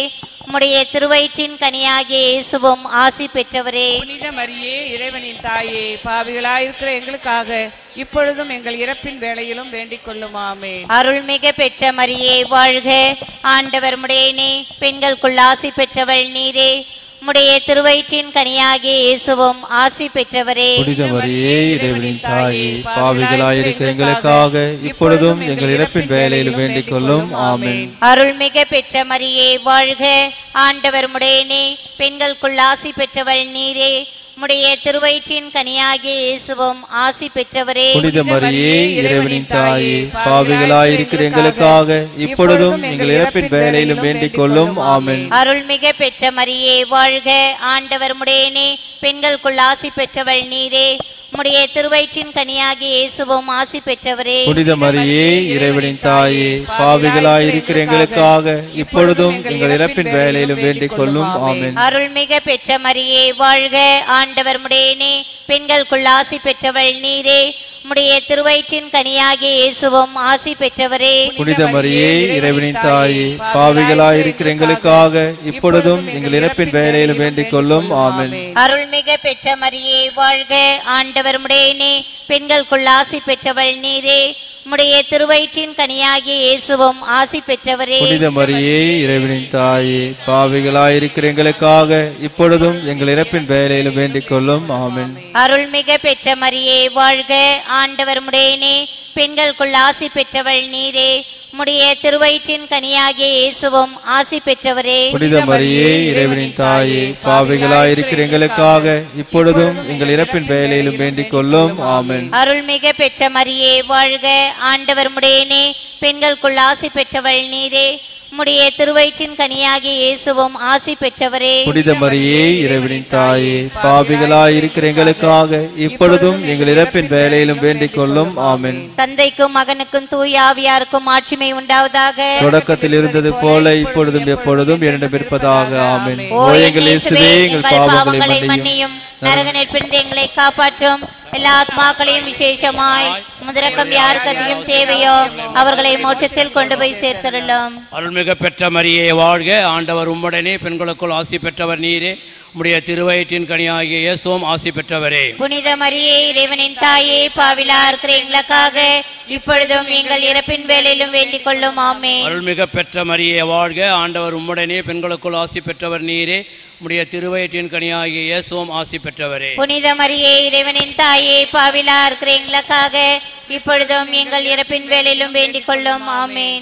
உம்முடைய திருவயிற்றின் கனியாகிய இயேசுவும் ஆசி பெற்றவரே புனித மரியே இறைவனின் தாயே பாவிகளாயிருக்கிற எங்களுக்காக இப்பொழுதும் எங்கள் இறப்பின் வேளையிலும் வேண்டிக் கொள்ளும் ஆமென் அருள்மிக பெற்ற மரியே வாழ்க ஆண்டவர் முடையனே பெண்களுக்குள் ஆசி பெற்றவள் நீரே உம்முடைய திருவயிற்றின் கனியாகிய இயேசுவும் ஆசி பெற்றவரே புனித மரியே இறைவனின் தாயே பாவிகளாயிருக்கிற எங்களுக்காக இப்பொழுதும் எங்கள் இறப்பின் வேலையில் வேண்டிக் கொள்ளும் ஆமென் அருள்மிக பெற்ற மரியே வாழ்க ஆண்டவர் முடையனே பெண்களுக்குள் ஆசி பெற்றவள் நீரே உம்முடைய திருவயிற்றின் கனியாகிய இயேசுவும் ஆசி பெற்றவரே புனித மரியே இறைவனின் தாயே பாவிகளாயிருக்கிற எங்களுக்காக இப்பொழுதும் எங்கள் இறப்பின் வேலையிலும் வேண்டிக் கொள்ளும் ஆமென் அருள்மிக பெற்ற மரியே வாழ்க ஆண்டவர் முடையனே பெண்களுக்குள் ஆசி பெற்றவள் நீரே உம்முடைய திருவயிற்றின் கனியாகிய இயேசுவும் ஆசி பெற்றவரே புனித மரியே இறைவனின் தாயே பாவிகளாயிருக்கிற எங்களுக்காக இப்பொழுதும் எங்கள் இறப்பின் வேலையிலும் வேண்டிக் கொள்ளும் ஆமென் அருள்மிக பெற்ற மரியே வாழ்க ஆண்டவர் முடையனே பெண்களுக்குள் ஆசி பெற்றவள் நீரே உம்முடைய திருவயிற்றின் கனியாகிய இயேசுவும் ஆசி பெற்றவரே புனித மரியே இறைவனின் தாயே பாவிகளாயிருக்கிற எங்களுக்காக இப்பொழுதும் எங்கள் இறப்பின் வேலையிலும் வேண்டிக் கொள்ளும் ஆமென் அருள்மிக பெற்ற மரியே வாழ்க ஆண்டவர் முடையனே பெண்களுக்குள் ஆசி பெற்றவள் நீரே உம்முடைய திருவயிற்றின் கனியாகிய இயேசுவும் ஆசி பெற்றவரே புனித மரியே இறைவனின் தாயே பாவிகளாயிருக்கிற எங்களுக்காக இப்பொழுதும் எங்கள் இறப்பின் வேலையிலும் வேண்டிக் கொள்ளும் ஆமென் அருள்மிக பெற்ற மரியே வாழ்க ஆண்டவர் முடையனே பெண்களுக்குள் ஆசி பெற்றவள் நீரே உம்முடைய திருவயிற்றின் கனியாகிய இயேசுவும் ஆசி பெற்றவரே புனித மரியே இறைவனின் தாயே பாவிகளாயிருக்கிற எங்களுக்காக இப்பொழுதும் எங்கள் இறப்பின் வேலையிலும் வேண்டிக் கொள்ளும் ஆமென் அருள்மிக பெற்ற மரியே வாழ்க ஆண்டவர் முடையனே பெண்களுக்குள் ஆசி பெற்றவள் நீரே உம்முடைய திருவயிற்றின் கனியாகிய இயேசுவும் ஆசி பெற்றவரே புனித மரியே இறைவனின் தாயே பாவிகளாயிருக்கிற எங்களுக்காக இப்பொழுதும் எங்கள் இறப்பின் வேலையிலும் வேண்டிக் கொள்ளும் ஆமென் தந்தைக்கும் மகனுக்கும் தூய ஆவியாருக்கும் ஆட்சிமை உண்டாவதாக தொடக்கத்தில் இருந்தது போல இப்பொழுதும் எப்பொழுதும் என்னிடம் இருப்பதாக ஆமென் ஓ ஓ எங்கள் எங்கள் இயேசுவே எங்கள் பாவங்களை மன்னியும் மன்னியும் நரக நெற்பிருந்து எங்களை காப்பாற்றும் எல்லா ஆத்மாக்களையும் விசேஷமாய் முதரக்கம் யாருக்கு அதிகம் தேவையோ அவர்களை மோட்சத்தில் கொண்டு போய் சேர்த்தருளும் அருள்மிக பெற்ற மரியே வாழ்க ஆண்டவர் உம்முடனே பெண்களுக்குள் ஆசி பெற்றவர் நீரே உம்முடைய திருவயிற்றின் கனியாகிய இயேசுவும் ஆசி பெற்றவரே புனித மரியே இறைவனின் தாயே பாவிலா இருக்கிற எங்களுக்காக இப்பொழுதும் எங்கள் இறப்பின் வேலையிலும் வேண்டிக் கொள்ளும் ஆமே அருள்மிக பெற்ற மரியே வாழ்க ஆண்டவர் உம்முடனே பெண்களுக்குள் ஆசி பெற்றவர் நீரே உம்முடைய திருவயிற்றின் கனியாகிய இயேசுவும் ஆசி பெற்றவரே புனித மரியே இறைவனின் தாயே பாவிலா இருக்கிற எங்களுக்காக இப்பொழுதும் எங்கள் இறப்பின் வேலையிலும் வேண்டிக் கொள்ளும் ஆமேன்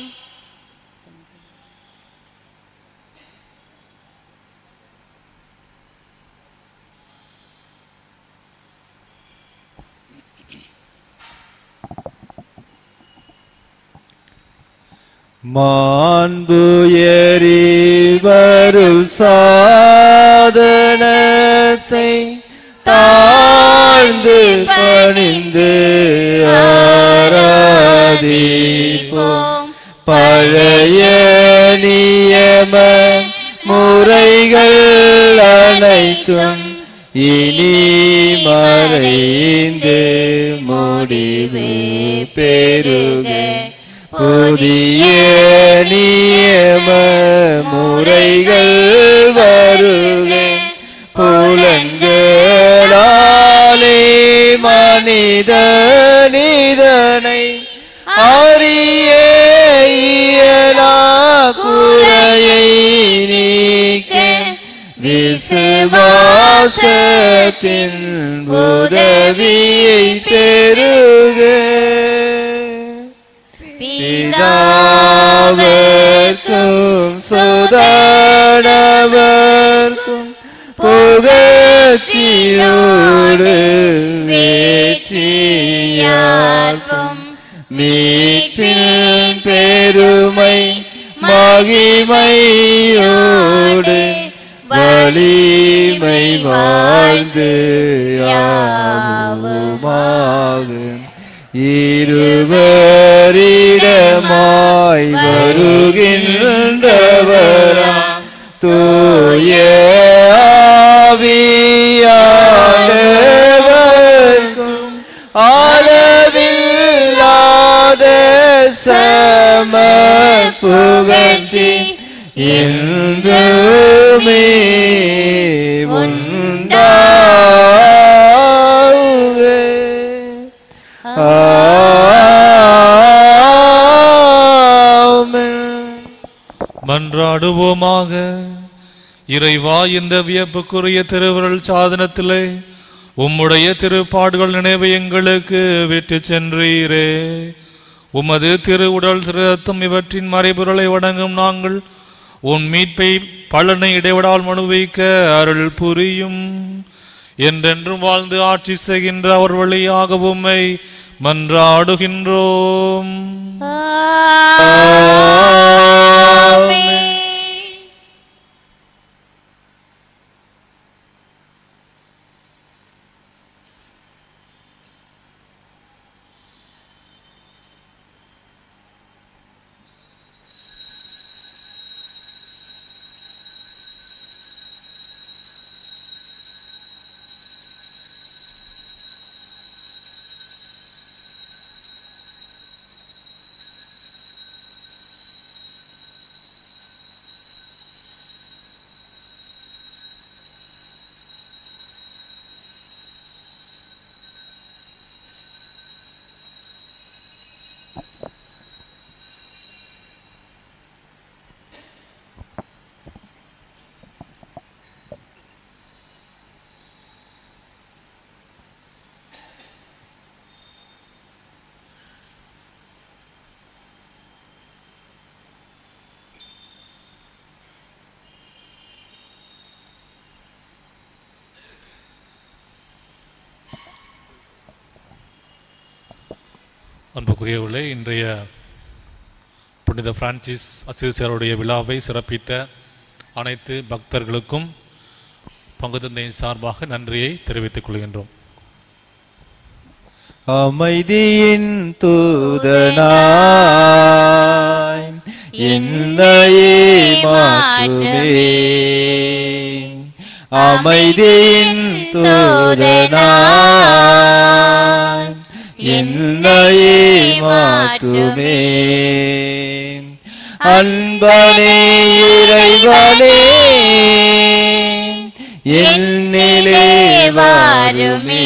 மாண்புயரிவருள் சாதனத்தை தாழ்ந்து பணிந்து ஆராதிப்போம் பழைய நியம முறைகள் அனைத்தும் இனி மறைந்து முடிவு பெறுக புதிய நியம முறைகள் வருக புலன்களாலே மனித நிதனை அறிய இயலா குறையை நீக்க விசுவாசத்தின் உதவியை பெறுக பிதாவர்க்கும் சுதானவர்க்கும் புகழ்ச்சியோடு வெற்றியார்க்கும் மீட்பின் பெருமை மகிமையோடு வலிமை வாழ்ந்து யாவுமாகும் இருவரிடமாய் வருகின்றவராம் தூய ஆவியானவர்க்கும் அளவில்லாத சம புகழ்ச்சி என்றுமே உண்டாகுக ஆமென் மன்றாடுவோமாக இறைவா இந்த வியப்புக்குரிய திருவுருள் சாதனத்திலே உம்முடைய திருப்பாடுகள் நினைவை எங்களுக்கு விட்டு சென்றீரே உமது திரு உடல் திரு ரத்தம் இவற்றின் மறைபொருளை வணங்கும் நாங்கள் உன் மீட்பை பலனை இடைவிடால் மனுவைக்க அருள் புரியும் என்றென்றும் வாழ்ந்து ஆட்சி செய்கின்ற அவர் வழியாக உம்மை மன்றாடுகின்றோம் அன்புக்குரியவர்களே இன்றைய புனித பிரான்சிஸ் அசிசியருடைய விழாவை சிறப்பித்த அனைத்து பக்தர்களுக்கும் பங்கு தந்தையின் சார்பாக நன்றியை தெரிவித்துக் கொள்கின்றோம் அமைதியின் தூதனாய் என்னையே மாற்றுமே அமைதியின் தூதனாய் என்னையே மாற்றுமே அன்பனே இறைவனே என்னிலே வாருமே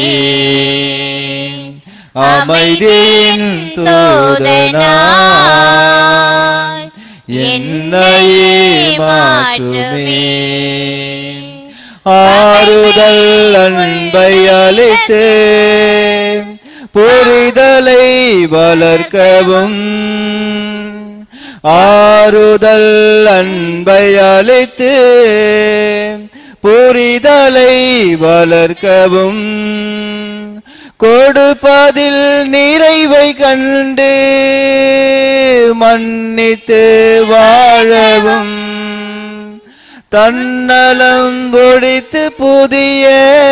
அமைதியின் தூதனாய் என்னையே மாற்றுமே ஆறுதல் அன்பை அளித்து புரிதலை வளர்க்கவும் ஆறுதல் அன்பை அளித்து புரிதலை வளர்க்கவும் கொடுப்பதில் நிறைவை கண்டு மன்னித்து வாழவும் தன்னலம் ஒழித்து புதிய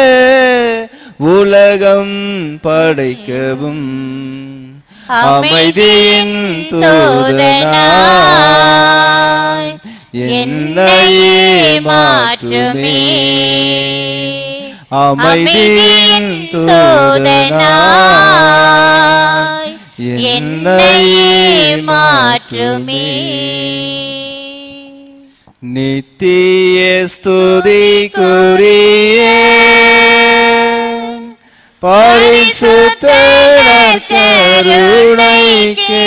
உலகம் படைக்கவும் அமைதியின் தூதனாய் என்னையே மாற்றுமே அமைதியின் தூதனாய் என்னையே மாற்றுமே நித்திய ஸ்துதிக்குரிய பரிசுத்த கருணைக்கே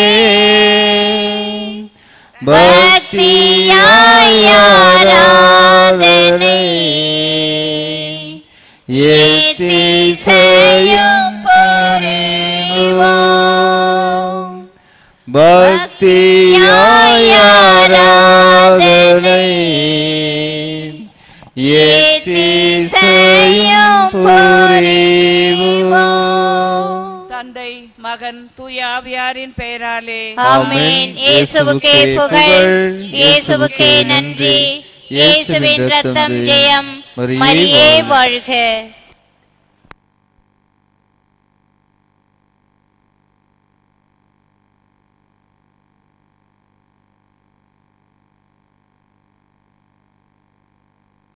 பக்தியாய் ஆராதனை ஏத்திசையும் பரிவோம் பக்தியாய் ஆராதனை ஏத்திசையும் புரிவோம் தந்தை மகன் தூயாவியாரின் பெயராலே ஆமென் இயேசுவுக்கே புகழ் இயேசுவுக்கே நன்றி இயேசுவின் ரத்தம் ஜெயம் மரியே வாழ்க